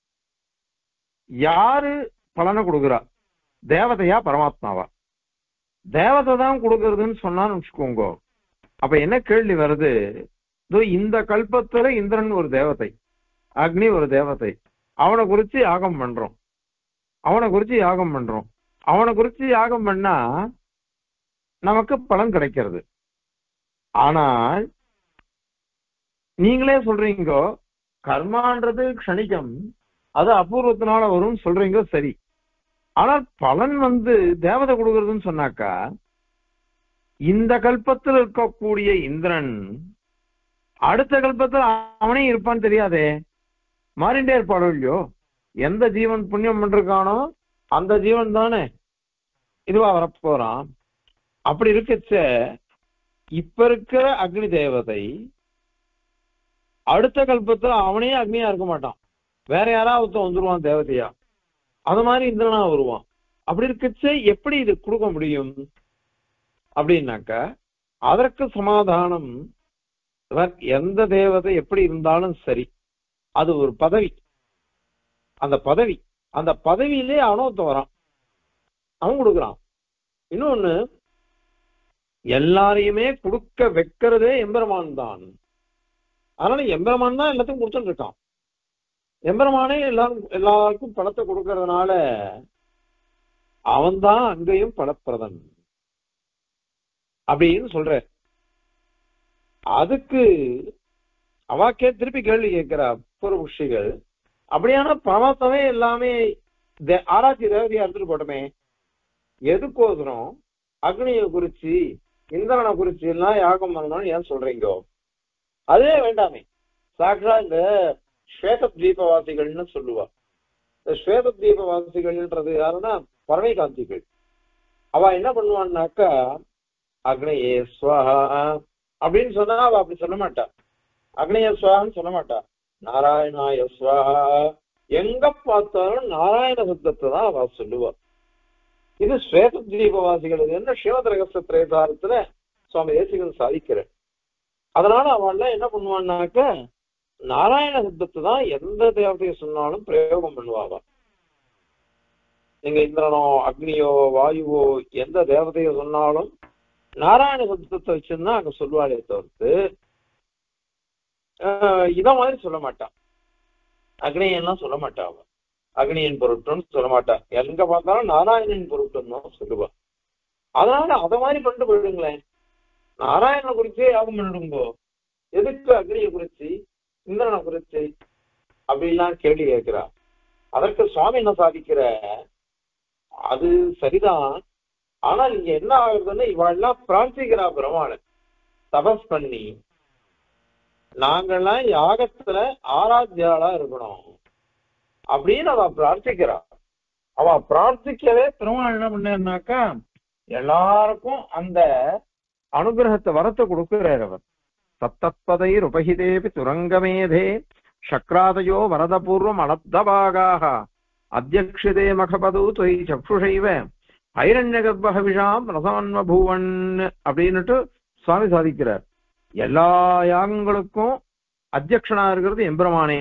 யாரு பலனை கொடுக்குறா தேவதையா பரமாத்மாவா தேவதை தான் கொடுக்கறதுன்னு சொன்னான்னு வச்சுக்கோங்க அப்ப என்ன கேள்வி வருது இதோ இந்த கல்பத்துல இந்திரன் ஒரு தேவதை அக்னி ஒரு தேவதை அவனை குறிச்சு யாகம் பண்றோம் அவனை குறிச்சு யாகம் பண்றோம் அவனை குறிச்சு யாகம் பண்ணா நமக்கு பலன் கிடைக்கிறது ஆனால் நீங்களே சொல்றீங்க கர்மான்றது க்ஷணிகம் அது அபூர்வத்தினால வரும்னு சொல்றீங்க சரி ஆனால் பலன் வந்து தேவதை கொடுக்கறதுன்னு சொன்னாக்கா இந்த கல்பத்தில் இருக்கக்கூடிய இந்திரன் அடுத்த கல்பத்தில் அவனே இருப்பான்னு தெரியாதே மாறிண்டே இருப்பாளோ இல்லையோ எந்த ஜீவன் புண்ணியம் பண்றானோ அந்த ஜீவன் தானே இதுவா வரப்போறான் அப்படி இருக்கச்ச இப்ப இருக்கிற அக்னி தேவதை அடுத்த கல்பத்துல அவனே அக்னியா இருக்க மாட்டான் வேற யாராவது ஒருத்தன் வந்துருவான் தேவதையா அது மாதிரி இந்திரனா வருவான் அப்படி இருக்கச்சே எப்படி இது கொடுக்க முடியும் அப்படின்னாக்க அதற்கு சமாதானம் இவர் எந்த தேவதை எப்படி இருந்தாலும் சரி அது ஒரு பதவி அந்த பதவி அந்த பதவியிலே அவனொத்த வரான் அவன் கொடுக்குறான் இன்னொன்னு எல்லாரையுமே கொடுக்க வைக்கிறதே எம்பெருமான் தான் அதனால எம்பெருமான் தான் எல்லாத்தையும் கொடுத்துட்டு இருக்கான் எம்பெருமானே எல்லாரும் எல்லாருக்கும் பணத்தை கொடுக்கறதுனால அவன்தான் அங்கேயும் பலப்பிரதன் அப்படின்னு சொல்ற அதுக்கு அவாக்கே திருப்பி கேள்வி கேட்கிறா பூர்வபுஷிகள் அப்படியான பரமாத்மாவே எல்லாமே தே- ஆராய்ச்சி தேவதையா எடுத்துட்டு போட்டோமே எதுக்கோசரம் அக்னியை குறிச்சு இந்திரனை குறிச்சு எல்லாம் யாகம் பண்ணணும்னு ஏன் சொல்றீங்க அதுவே வேண்டாமே சாக்ஷா இந்த ஸ்வேத தீபவாசிகள்னு சொல்லுவா இந்த ஸ்வேத தீபவாசிகள்ன்றது யாருன்னா பறவை காந்திகள் அவ என்ன பண்ணுவான்னாக்கா அக்னியே ஸ்வஹா அப்படின்னு சொன்னா அவ அப்படி சொல்ல மாட்டா அக்னிய ஸ்வஹான்னு சொல்ல மாட்டா நாராயணாய ஸ்வஹா எங்க பார்த்தாலும் நாராயண சப்தத்தை தான் அவ சொல்லுவா இது ஸ்வேத தீபவாசிகள் இது என்ன சிவத ரகசிய திரேதாரத்துல சுவாமி தேசிகன் சாதிக்கிறார் அதனால அவள்லாம் என்ன பண்ணுவான்னாக்க நாராயண சப்தத்தை தான் எந்த தேவதையை சொன்னாலும் பிரயோகம் பண்ணுவாவா நீங்க இந்திரனோ அக்னியோ வாயுவோ எந்த தேவதையை சொன்னாலும் நாராயண சப்தத்தை வச்சுதான் அங்க சொல்லுவாளே தவிர்த்து ஆஹ் இத மாதிரி சொல்ல மாட்டான் அக்னியெல்லாம் சொல்ல மாட்டா அவ அக்னியின் பொருட்டுன்னு சொல்ல மாட்டா எங்க பார்த்தாலும் நாராயணன் பொருட்டுன்னு தான் சொல்லுவா அதனால அத மாதிரி பண்ணிட்டு போயிடுங்களேன் நாராயணனை குறிச்சே யாகம் பண்ணிடுங்கோ எதுக்கு அக்னியை குறிச்சு இந்திரனை குறிச்சு அப்படின்லாம் கேள்வி கேட்கிறா அதற்கு சுவாமி என்ன சாதிக்கிற அது சரிதான் ஆனால் இங்க என்ன ஆகுதுன்னு இவாள்லாம் பிரார்த்திக்கிறா பெருமாள் தபஸ் பண்ணி நாங்கெல்லாம் யாகத்துல ஆராத்தியாளா இருக்கணும் அப்படின்னு அவ பிரார்த்திக்கிறா அவ பிரார்த்திக்கவே பெருமாள் என்ன பண்ணாக்கா எல்லாருக்கும் அந்த அனுகிரகத்தை வரத்தை கொடுக்கிறார் அவர் சத்தத்பதைர் உபகிதேபி துரங்கமேதே சக்ராதயோ வரதபூர்வம் அனப்தபாகாக அத்தியக்ஷிதே மகபது தொய் சக்ஷுஷைவ ஐரண்ய கர்ப்பகவிஷாம் ரசமன்வபூவன் அப்படின்னுட்டு சுவாமி சாதிக்கிறார் எல்லா யாகங்களுக்கும் அத்தியக்ஷனா இருக்கிறது எம்பெருமானே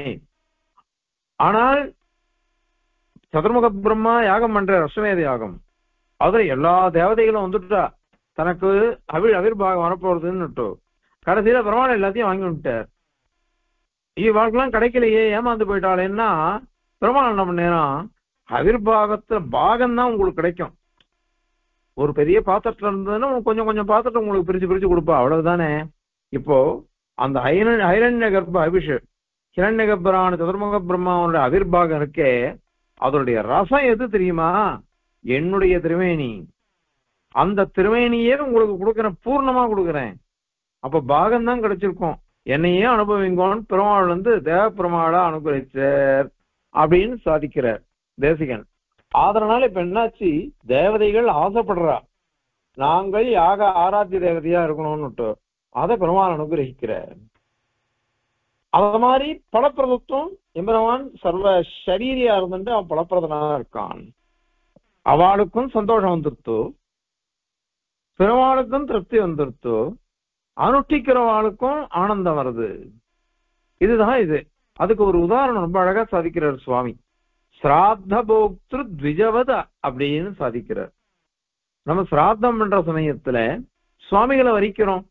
ஆனால் சதுர்முக பிரம்மா யாகம் பண்ற அஸ்வமேத யாகம் அதுல எல்லா தேவதைகளும் வந்துட்டா தனக்கு அவிழ் அவிர்பாகம் வரப்போறதுன்னு கடைசியில பெருமாள் எல்லாத்தையும் வாங்கி விட்டார் இவாளுக்கெல்லாம் கிடைக்கலையே ஏமாந்து போயிட்டாளேன்னா பெருமாள் என்ன பண்ணேன் அவிர்பாகத்துல பாகம் தான் உங்களுக்கு கிடைக்கும் ஒரு பெரிய பாத்திரத்துல இருந்ததுன்னா உங்களுக்கு கொஞ்சம் கொஞ்சம் பாத்திரத்தை உங்களுக்கு பிரிச்சு பிரிச்சு கொடுப்பா அவ்வளவுதானே இப்போ அந்த ஐரன் ஐரண்ய கர்ப்ப அபிஷேக் ஹிரண்ய கர்ப்பரான சதுர்முக பிரம்மாவோட அவிர்பாகம் இருக்கே அதனுடைய ரசம் எது தெரியுமா என்னுடைய திருவேணி அந்த திருவேணியே உங்களுக்கு கொடுக்குறேன் பூர்ணமா கொடுக்குறேன் அப்ப பாகம் தான் கிடைச்சிருக்கும் என்னையே அனுபவிங்கோன்னு பெருமாள் வந்து தேவ பெருமாளா அனுகிரகிச்சார் அப்படின்னு சாதிக்கிறார் தேசிகன் அதனால இப்ப என்னாச்சு தேவதைகள் ஆசைப்படுறா நாங்கள் யாக ஆராத்திய தேவதையா இருக்கணும்னுட்டு அதை பெருமாள் அனுகிரகிக்கிறார் அத மாதிரி பலப்பிரதத்துவம் எம்பெருமான் சர்வ சரீரியா இருந்துட்டு அவன் பலப்பிரதனா இருக்கான் அவளுக்கும் சந்தோஷம் வந்துருத்து பெருமாளுக்கும் திருப்தி வந்துருத்து அனுஷ்டிக்கிறவாளுக்கும் ஆனந்தம் வருது இதுதான் இது அதுக்கு ஒரு உதாரணம் ரொம்ப அழகா சாதிக்கிறார் சுவாமி சிராத்த போக்திரு த்விஜவத அப்படின்னு சாதிக்கிறார் நம்ம சிராத்தம் பண்ற சமயத்துல சுவாமிகளை வரிக்கிறோம்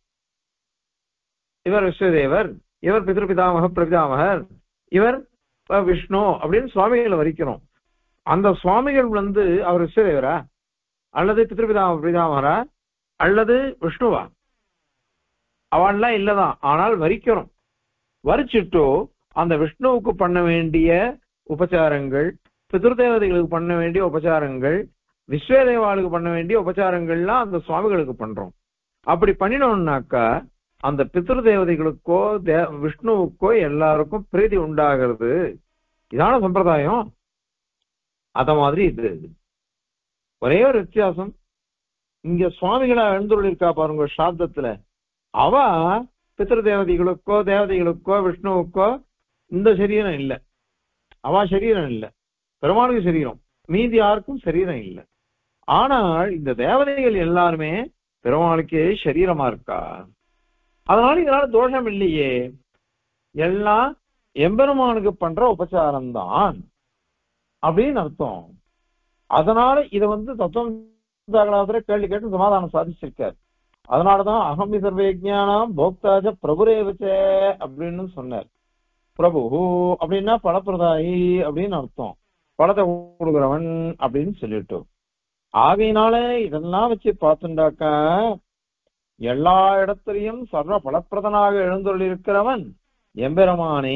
இவர் விஸ்வதேவர் இவர் பிதிருபிதாமக பிரபிதாமகர் இவர் அஹ், விஷ்ணு அப்படின்னு சுவாமிகளை வரிக்கிறோம் அந்த சுவாமிகள் வந்து அவர் விஸ்வதேவரா அல்லது பிதிருபிதாம பிரபிதாமகரா அல்லது விஷ்ணுவா அவன்லாம் இல்லதான் ஆனால் வரிக்கிறோம் வரிச்சிட்டு அந்த விஷ்ணுவுக்கு பண்ண வேண்டிய உபச்சாரங்கள் பிதிருதேவதைகளுக்கு பண்ண வேண்டிய உபச்சாரங்கள் விஸ்வதேவாளுக்கு பண்ண வேண்டிய உபச்சாரங்கள்லாம் அந்த சுவாமிகளுக்கு பண்றோம் அப்படி பண்ணினோம்னாக்கா அந்த பித்ரு தேவதைகளுக்கோ தே விஷ்ணுவுக்கோ எல்லாருக்கும் பிரீதி உண்டாகிறது இதான சம்பிரதாயம் அத மாதிரி இது ஒரே ஒரு வித்தியாசம் இங்க சுவாமிகளா எழுந்துள்ள இருக்கா பாருங்க சாப்தத்துல அவ பித்ரு தேவதைகளுக்கோ தேவதைகளுக்கோ விஷ்ணுவுக்கோ இந்த சரீரம் இல்லை அவன் சரீரம் இல்லை பெருமாளுக்கு சரீரம் மீதி யாருக்கும் சரீரம் இல்லை ஆனால் இந்த தேவதைகள் எல்லாருமே பெருமாளுக்கே சரீரமா இருக்கா அதனால இதனால தோஷம் இல்லையே எல்லாம் எம்பெருமானுக்கு பண்ற உபச்சாரம் தான் அப்படின்னு அர்த்தம் அதனால இத வந்து தத்துவம் தாகலாத்திர கேள்வி கேட்டு சமாதானம் சாதிச்சிருக்காரு அதனாலதான் அகம்பி சர்வயஜானம் போக்தாஜ பிரபுரேவச்சே அப்படின்னு சொன்னார் பிரபு அப்படின்னா பலப்பிரதாயி அப்படின்னு அர்த்தம் பழத்தை கொடுக்குறவன் அப்படின்னு சொல்லிட்டோம் ஆகையினால இதெல்லாம் வச்சு பார்த்துண்டாக்கா எல்லா இடத்துலயும் சர்வ பலப்பிரதனாக எழுந்துள்ளிருக்கிறவன் எம்பெருமானே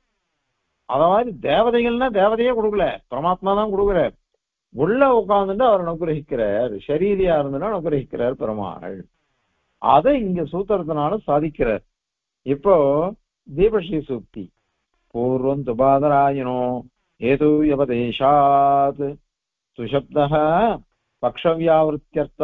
அதாவது தேவதைகள்னா தேவதையே கொடுக்கல பரமாத்மா தான் கொடுக்குறார் உள்ள உட்கார்ந்துட்டு அவர் அனுகிரகிக்கிறார் ஷரீரியா இருந்துன்னா அனுகிரகிக்கிறார் பெருமாள் அதை இங்க சூத்திரத்தினால சாதிக்கிறார் இப்போ தீபஸ்ரீ சூக்தி பூர்வம் துபாதராயனோ ஏது யபதேஷாத் சுஷப்த பக்ஷவியாவிருத்தியர்த்த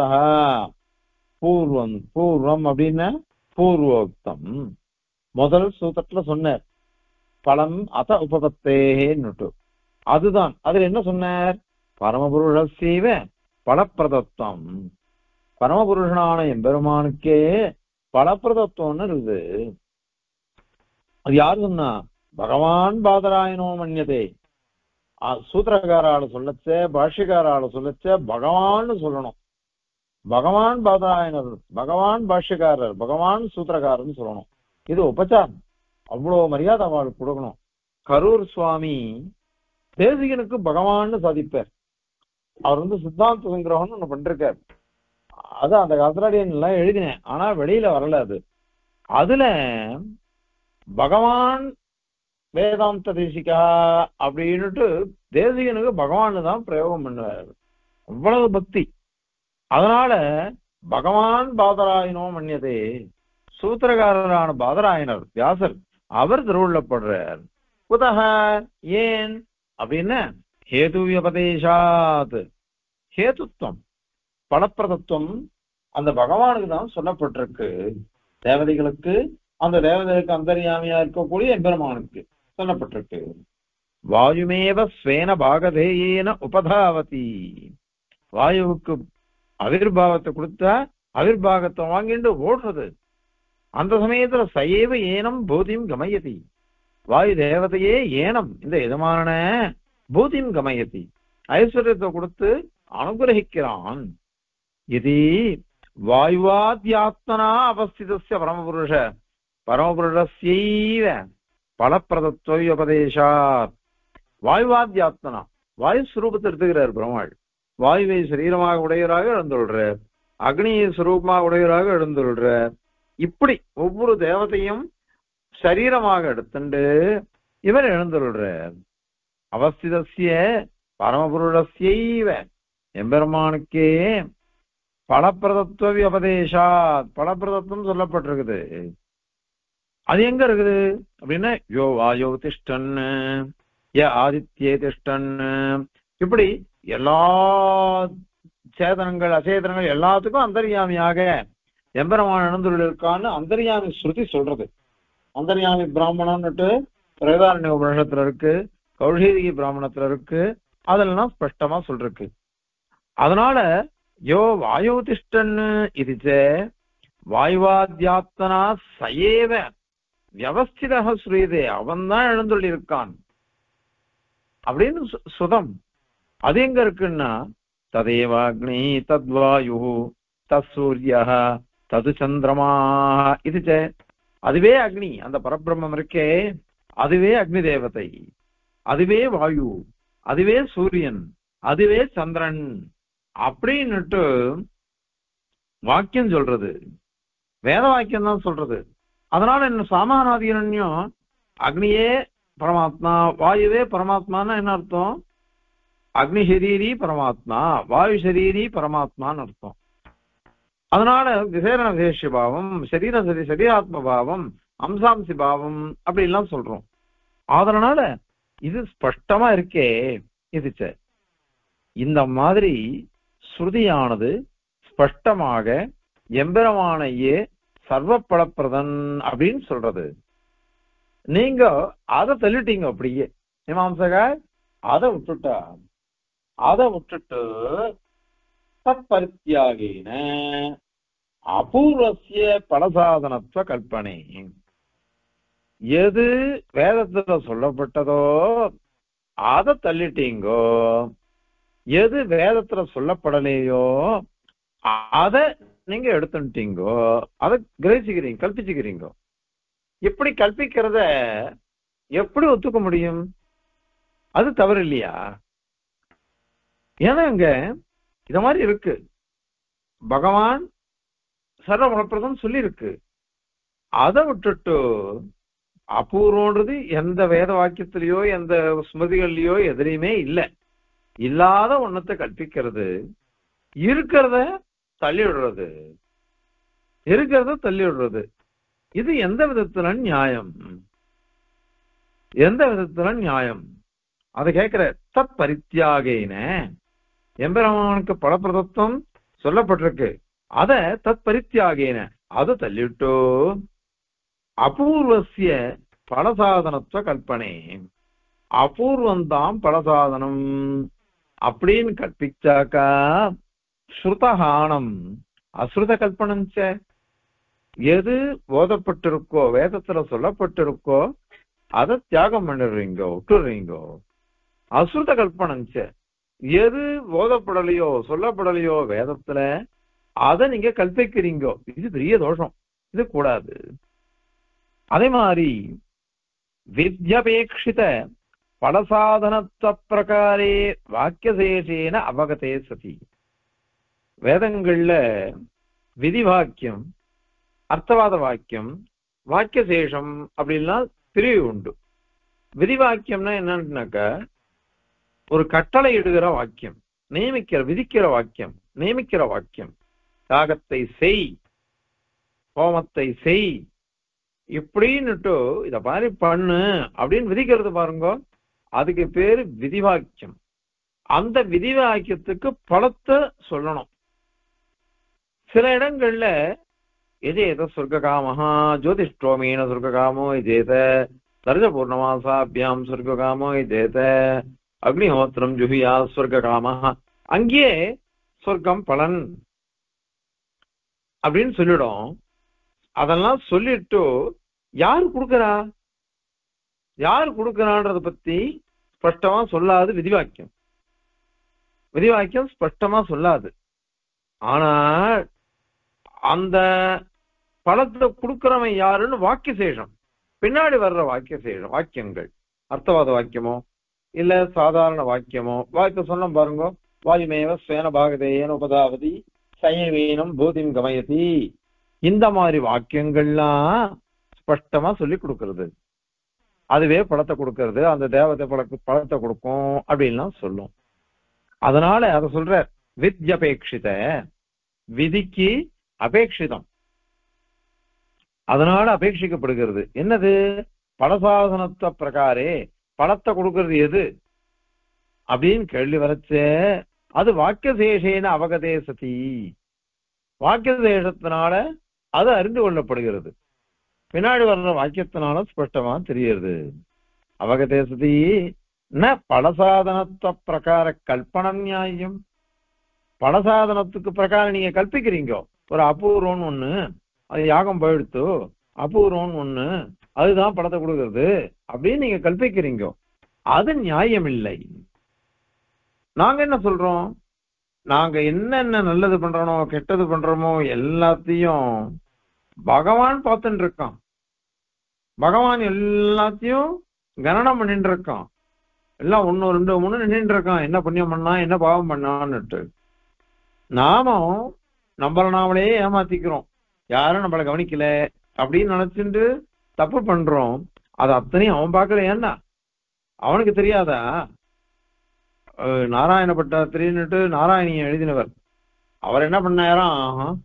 பூர்வம் பூர்வம் அப்படின்னா பூர்வோக்தம் முதல் சூத்திரத்துல சொன்னார் பலம் அத உபபத்தேன்னுட்டு அதுதான் அதுல என்ன சொன்னார் பரமபுருஷசீவ பலப்பிரதத்துவம் பரமபுருஷனான எம்பெருமானுக்கே பலப்பிரதத்துவம்னு இருக்குது அது யாரு சொன்னா பகவான் பாதராயனோ மன்யதே சூத்திரகாரால சொல்லச்ச பாஷ்யக்காரால சொல்லச்ச பகவான்னு சொல்லணும் பகவான் பாதராயனர் பகவான் பாஷ்யக்காரர் பகவான் சூத்திரக்காரர்னு சொல்லணும் இது உபச்சாரம் அவ்வளவு மரியாதை அவளுக்கு கொடுக்கணும் கரூர் சுவாமி தேசிகனுக்கு பகவான்னு சாதிப்பார் அவர் வந்து சித்தாந்த சங்கிரகம்னு ஒண்ணு பண்ணிருக்கார் அது அந்த கசராடியன் எல்லாம் எழுதினேன் ஆனா வெளியில வரல அது அதுல பகவான் வேதாந்த தேசிகா அப்படின்னுட்டு தேசிகனுக்கு பகவான் தான் பிரயோகம் பண்ணுவார் அவ்வளவு பக்தி அதனால பகவான் பாதராயனோ மன்னியதே சூத்திரகாரரான பாதராயனர் வியாசர் அவர் திருவுள்ளப்படுறார் குதக ஏன் அப்படின்னு ஹேது வியபதேசாத் ஹேதுத்வம் பலப்பிரதத்துவம் அந்த பகவானுக்கு தான் சொல்லப்பட்டிருக்கு தேவதைகளுக்கு அந்த தேவதைகளுக்கு அந்தரியாமியா இருக்கக்கூடிய எம்பெருமானுக்கு சொல்லப்பட்டிருக்கு வாயுமேவ ஸ்வேன பாகதேயேன உபதாவதி வாயுவுக்கு அவிர்பாவத்தை கொடுத்தா அவிர்பாகத்தை வாங்கிட்டு ஓடுறது அந்த சமயத்துல சயேவ ஏனம் பூதியும் கமயதி வாயு தேவதையே ஏனம் இந்த எதமான பூதியும் கமயதி ஐஸ்வர்யத்தை கொடுத்து அனுகிரகிக்கிறான் இது வாயுவாத்யாத்மனா அவஸ்திதஸ்ய பரமபுருஷ பரமபுருஷஸ்யைவ பலப்பிரதத்துவபதேசாத் வாயுவாத்யாத்மனா வாயு ஸ்வரூபத்தை எடுத்துக்கிறார் பெருமாள் வாயுவை சரீரமாக உடையவராக எழுந்துள்ளார் அக்னியை சுரூபமாக உடையவராக எழுந்துள்ளார் இப்படி ஒவ்வொரு தேவதையும் சரீரமாக எடுத்துண்டு இவர் எழுந்துள்ளார் அவஸ்திதசிய பரமபுருடஸ்யைவ எம்பெருமானுக்கே பலப்பிரதத்துவ வியபதேசாத் பலப்பிரதத்துவம் சொல்லப்பட்டிருக்குது அது எங்க இருக்குது அப்படின்னா யோ வாயோ திஷ்டன் ய ஆதித்யே திஷ்டன் இப்படி எல்லா சேதனங்கள் அச்சேதனங்கள் எல்லாத்துக்கும் அந்தர்யாமியாக எம்பெருமான் எழுந்துள்ளிருக்கான்னு அந்தர்யாமி ஸ்ருதி சொல்றது அந்தர்யாமி பிராமணன்னுட்டு பிரதாரண்ய உபநிஷத்துல இருக்கு கௌஷீதிகி பிராமணத்துல இருக்கு அதெல்லாம் ஸ்பஷ்டமா சொல்றக்கு அதனால யோ வாயு திஷ்டன் இது வாயுவாத்தியாத்தனா சயேவ வியவஸ்திதக ஸ்ரீதே அவன் தான் எழுந்துள்ளிருக்கான் அப்படின்னு சு- சுதம் அது எங்க இருக்குன்னா ததேவாக்னி தத்வாயு தற்சூரிய தது சந்திரமா இது சே அதுவே அக்னி அந்த பரபிரம்மம் இருக்கே அதுவே அக்னி தேவதை அதுவே வாயு அதுவே சூரியன் அதுவே சந்திரன் அப்படின்னுட்டு வாக்கியம் சொல்றது வேத வாக்கியம் தான் சொல்றது அதனால என்ன சாமானாதிகரண்யம் அக்னியே பரமாத்மா வாயுவே பரமாத்மான்னா என்ன அர்த்தம் அக்னி சரீரி பரமாத்மா வாயு சரீரி பரமாத்மான்னு அர்த்தம் அதனால விசேரண விசேஷ பாவம் சரீர சரி சரீராத்ம பாவம் அம்சாம்சி பாவம் அப்படி எல்லாம் சொல்றோம் அதனால இது ஸ்பஷ்டமா இருக்கே இது சரி இந்த மாதிரி ஸ்ருதியானது ஸ்பஷ்டமாக எம்பெருமானையே சர்வ பலப்பிரதன் அப்படின்னு சொல்றது நீங்க அதை தள்ளிட்டீங்க அப்படியே மீமாம்சக அதை விட்டுட்டா அதை விட்டுட்டு தற்பரித்தியாகின அபூர்வசிய பலசாதனத்துவ கல்பனை எது வேதத்துல சொல்லப்பட்டதோ அதை தள்ளிட்டீங்கோ எது வேதத்துல சொல்லப்படலையோ அத நீங்க எடுத்துட்டீங்கோ அதை கிரகிச்சுக்கிறீங்க கல்பிச்சுக்கிறீங்க இப்படி கல்பிக்கிறத எப்படி ஒத்துக்க முடியும் அது தவறு இல்லையா ஏன்னா இங்க இத மாதிரி இருக்கு பகவான் சர்வகுணப்பிரதம் சொல்லி இருக்கு அதை விட்டுட்டு அபூர்வன்றது எந்த வேத வாக்கியத்திலயோ எந்த ஸ்மிருதிகள்லயோ எதுலையுமே இல்ல இல்லாத ஒன்னத்தை கற்பிக்கிறது இருக்கிறத தள்ளி விடுறது இருக்கிறத தள்ளி விடுறது இது எந்த விதத்துல நியாயம் எந்த விதத்துல நியாயம் அதை கேட்கிற தத் பரித்தியாகேன எம்பெருமானுக்கு பலப்பிரதத்துவம் சொல்லப்பட்டிருக்கு அத தத் பரித்தியாகேன அதை தள்ளிவிட்டோ அபூர்வசிய பலசாதனத்துவ கல்பனை அபூர்வந்தாம் பலசாதனம் அப்படின்னு கற்பிச்சாக்கா ஸ்ருதஹானம் அஸ்ருத கல்பனஞ்ச எது போதப்பட்டிருக்கோ வேதத்துல சொல்லப்பட்டிருக்கோ அதை தியாகம் பண்ணிடுறீங்கோ விட்டுடுறீங்கோ அசுருத கல்பனஞ்ச எது போதப்படலையோ சொல்லப்படலையோ வேதத்துல அதை நீங்க கல்பிக்கிறீங்கோ இது பெரிய தோஷம் இது கூடாது அதே மாதிரி வித்யபேட்சித பலசாதனத்துவ பிரகாரே வாக்கியசேஷேன அவகதே சதி வேதங்கள்ல விதி வாக்கியம் அர்த்தவாத வாக்கியம் வாக்கியசேஷம் அப்படின்னா பிரிவு உண்டு விதி வாக்கியம்னா என்னன்னாக்கா ஒரு கட்டளை இடுகிற வாக்கியம் நியமிக்கிற விதிக்கிற வாக்கியம் நியமிக்கிற வாக்கியம் யாகத்தை செய் ஹோமத்தை செய் இப்படின்னுட்டு இத மாதிரி பண்ணு அப்படின்னு விதிக்கிறது பாருங்க அதுக்கு பேரு விதிவாக்கியம் அந்த விதிவாக்கியத்துக்கு பலத்தை சொல்லணும் சில இடங்கள்ல எஜேத சொர்க்ககாமஹா ஜோதிஷ்டோமீன சொர்க்ககாமோ இதேத தர்ஜ பூர்ணமாசாபியாம் சொர்க்ககாமோ இதேத அக்னிஹோத்திரம் ஜுஹியா சொர்க்ககாமஹா அங்கேயே சொர்க்கம் பலன் அப்படின்னு சொல்லிடும் அதெல்லாம் சொல்லிட்டு யார் கொடுக்கறா யார் கொடுக்கறான்றத பத்தி ஸ்பஷ்டமா சொல்லாது விதிவாக்கியம் விதிவாக்கியம் ஸ்பஷ்டமா சொல்லாது ஆனால் அந்த பலத்தை கொடுக்கிறவன் யாருன்னு வாக்கிய சேஷம் பின்னாடி வர்ற வாக்கிய சேஷம் வாக்கியங்கள் அர்த்தவாத வாக்கியமோ இல்ல சாதாரண வாக்கியமோ வாக்கியம் சொன்ன பாருங்க வாயுமேவ ஸ்வேன பாகதேயன உபதாவதி சயவீனம் பூதிம் கமயதி இந்த மாதிரி வாக்கியங்கள்லாம் ஸ்பஷ்டமா சொல்லி கொடுக்கறது அதுவே பழத்தை கொடுக்கறது அந்த தேவதை பழக்கு பழத்தை கொடுக்கும் அப்படின்லாம் சொல்லும் அதனால அத சொல்ற வித்யபேட்சித விதிக்கு அபேட்சிதம் அதனால அபேட்சிக்கப்படுகிறது என்னது பலசாதனத்துவ பிரகாரே பழத்தை கொடுக்கறது எது அப்படின்னு கேள்வி வரச்சே அது வாக்கியசேஷேன அவகதே சதி வாக்கியசேஷத்தினால அது அறிந்து கொள்ளப்படுகிறது பின்னாடி வர்ற வாக்கியத்தினால ஸ்பஷ்டமா தெரியுது அவகதே சதி ந பலசாதனத்துவ பிரகார கல்பனம் நியாயம் பலசாதனத்துக்கு பிரகாரம் நீங்க கல்பிக்கிறீங்க ஒரு அபூர்வம்னு ஒண்ணு அது யாகம் போயிடுத்து அபூர்வம்னு ஒண்ணு அதுதான் படத்தை கொடுக்கறது அப்படின்னு நீங்க கல்பிக்கிறீங்க அது நியாயம் இல்லை நாங்க என்ன சொல்றோம் நாங்க என்னென்ன நல்லது பண்றோமோ கெட்டது பண்றோமோ எல்லாத்தையும் பகவான் பார்த்துட்டு இருக்கான் பகவான் எல்லாத்தையும் கணனம் பண்ணிட்டு இருக்கான் எல்லாம் ஒண்ணு ரெண்டு மூணு நின்றுட்டு இருக்கான் என்ன புண்ணியம் பண்ணா என்ன பாவம் பண்ணான்னுட்டு நாமும் நம்மள நாமளே ஏமாத்திக்கிறோம் யாரும் நம்மள கவனிக்கல அப்படின்னு நினைச்சுட்டு தப்பு பண்றோம் அது அத்தனையும் அவன் பார்க்கல ஏன்னா அவனுக்கு தெரியாதா அஹ் நாராயண பட்டாத்திரின்னுட்டு நாராயணிய எழுதினவர் அவர் என்ன பண்ணாராம்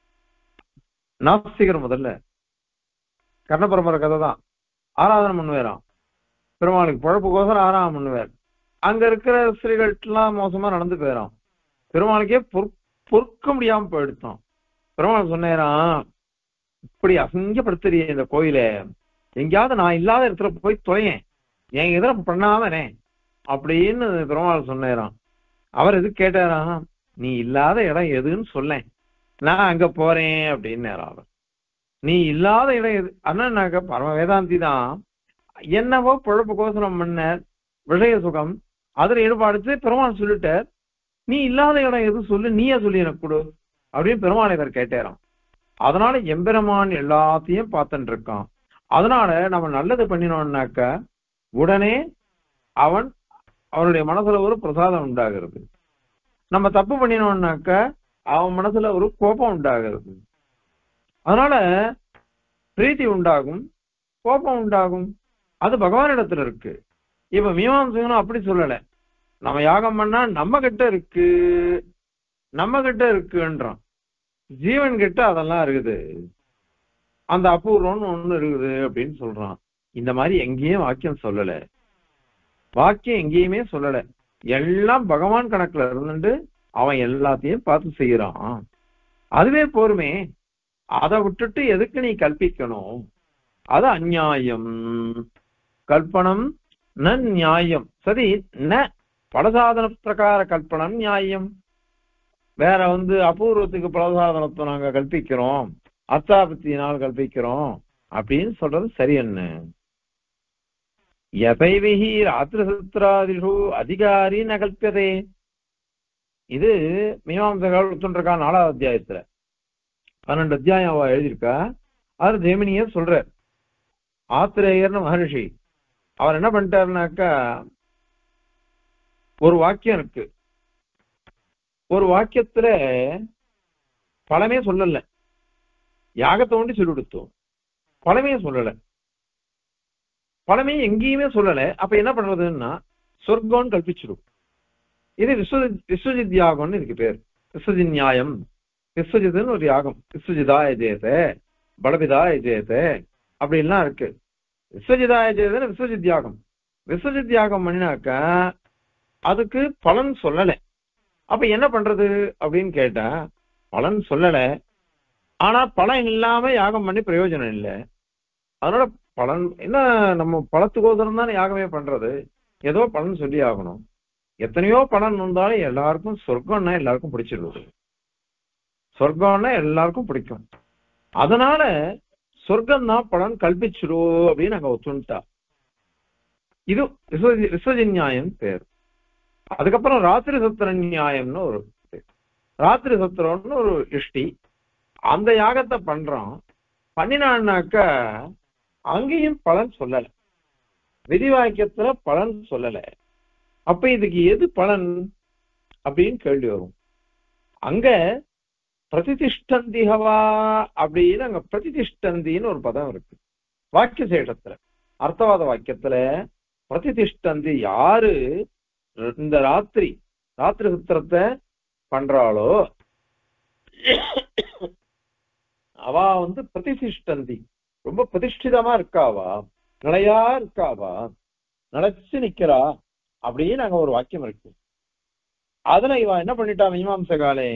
நாஸ்திகர் முதல்ல கர்ணபரம்பரை கதை தான் ஆராதனை பண்ணுவாராம் பெருமாளுக்கு பொழப்புக்கோசரம் ஆராதனை பண்ணுவார் அங்க இருக்கிற ஸ்திரீகள்லாம் மோசமா நடந்து போயிடும் பெருமாளுக்கே பொற் பொறுக்க முடியாம போயிடுத்தோம் பெருமாள் சொன்னேராம் இப்படி அசிங்கப்படுத்துறிய இந்த கோயில எங்கேயாவது நான் இல்லாத இடத்துல போய் தொலையேன் என் எதிர பண்ணாமனே அப்படின்னு பெருமாள் சொன்னேராம் அவர் எது கேட்டாராம் நீ இல்லாத இடம் எதுன்னு சொல்லேன் நான் அங்க போறேன் அப்படின்னு அவர் நீ இல்லாத இடம் எது அண்ணனாக்க பரம வேதாந்தி தான் என்னவோ பொழப்பு கோசனம் பண்ண விஷய சுகம் அதுல ஈடுபாடுத்து பெருமாள் சொல்லிட்டார் நீ இல்லாத இடம் எது சொல்லு நீயே சொல்லி எனக்கு கொடு அப்படின்னு பெருமாள் இவர் கேட்டாராம் அதனால எம்பெருமான் எல்லாத்தையும் பார்த்துட்டு இருக்கான் அதனால நம்ம நல்லது பண்ணினோம்னாக்க உடனே அவன் அவனுடைய மனசுல ஒரு பிரசாதம் உண்டாகிறது நம்ம தப்பு பண்ணினோம்னாக்க அவன் மனசுல ஒரு கோபம் உண்டாகிறது அதனால பிரீத்தி உண்டாகும் கோபம் உண்டாகும் அது பகவானிடத்துல இருக்கு இப்ப மீமாம்சகனும் அப்படி சொல்லல நம்ம யாகம் பண்ணா நம்ம கிட்ட இருக்கு நம்ம கிட்ட இருக்குன்றான் ஜீவன் கிட்ட அதெல்லாம் இருக்குது அந்த அபூர்வம்னு ஒண்ணு இருக்குது அப்படின்னு சொல்றான் இந்த மாதிரி எங்கேயும் வாக்கியம் சொல்லல வாக்கியம் எங்கேயுமே சொல்லல எல்லாம் பகவான் கணக்குல இருந்துட்டு அவன் எல்லாத்தையும் பார்த்து செய்யறான் அதுவே போருமே அதை விட்டுட்டு எதுக்கு நீ கல்பிக்கணும் அது அந்நியாயம் கல்பனம் ந நியாயம் சரி ந பலசாதன பிரகார கல்பனம் நியாயம் வேற வந்து அபூர்வத்துக்கு பலசாதனத்தை நாங்க கல்பிக்கிறோம் அர்த்தாபத்தியினால் கல்பிக்கிறோம் அப்படின்னு சொல்றது சரி என்ன எதைவிகி ராத்திரி சத்திராதிஷு அதிகாரி நகல்பியதே இது மீமாம்சகால் ஒத்துருக்கா நாலாவது அத்தியாயத்துல பன்னெண்டு அத்தியாயம் அவ எழுதியிருக்கா அது தேமினிய சொல்ற ஆத்திரேயர்னு மகரிஷி அவர் என்ன பண்ணிட்டாருனாக்கா ஒரு வாக்கியம் இருக்கு ஒரு வாக்கியத்துல பலமே சொல்லல யாகத்தை ஒண்டி சொல்லி கொடுத்தோம் பலமே சொல்லல பலமே எங்கேயுமே சொல்லல அப்ப என்ன பண்றதுன்னா சொர்க்கம்னு கல்பிச்சிடும் இது விஸ்வஜித் விஸ்வஜித் யாகம்னு இதுக்கு பேர் விஸ்வஜித் நியாயம் விஸ்வஜித்னு ஒரு யாகம் விஸ்வஜிதாய ஜெயத பலபிதாய ஜெயத அப்படின்லாம் இருக்கு விஸ்வஜிதாய ஜெயதன்னு விஸ்வஜித் யாகம் விஸ்வஜித் யாகம் பண்ணினாக்கா அதுக்கு பலன் சொல்லல அப்ப என்ன பண்றது அப்படின்னு கேட்டா பலன் சொல்லல ஆனா பலன் இல்லாம யாகம் பண்ணி பிரயோஜனம் இல்லை அதனால பலன் என்ன நம்ம பழத்துக்கோசரம் தானே யாகமே பண்றது ஏதோ பலன் சொல்லி ஆகணும் எத்தனையோ பலன் வந்தாலும் எல்லாருக்கும் சொர்க்கம்னா எல்லாருக்கும் பிடிச்சிருது சொர்க்கம்னா எல்லாருக்கும் பிடிக்கும் அதனால சொர்க்கம் தான் பலன் கல்பிச்சிரும் அப்படின்னு அங்க ஒத்துண்டா இது விஸ்வஜி விஸ்வஜி நியாயம் பேர் அதுக்கப்புறம் ராத்திரி சத்திர நியாயம்னு ஒரு பேர். ராத்திரி சத்திரம்னு ஒரு இஷ்டி அந்த யாகத்தை பண்றோம் பண்ணினான்னாக்கா அங்கேயும் பலன் சொல்லல விதி வாக்கியத்துல பலன் சொல்லல அப்ப இதுக்கு எது பலன் அப்படின்னு கேள்வி வரும் அங்க பிரதிதிஷ்டந்திகவா அப்படின்னு அங்க பிரதிதிஷ்டந்தின்னு ஒரு பதம் இருக்கு வாக்கிய சேஷத்துல அர்த்தவாத வாக்கியத்துல பிரதிதிஷ்டந்தி யாரு இந்த ராத்திரி ராத்திரி சுத்திரத்தை பண்றாளோ அவ வந்து பிரதிதிஷ்டந்தி ரொம்ப பிரதிஷ்டிதமா இருக்காவா நிலையா இருக்காவா நிலைச்சு நிக்கிறா அப்படின்னு அங்க ஒரு வாக்கியம் இருக்கு அதுல இவன் என்ன பண்ணிட்டா மீமாம்சகாலே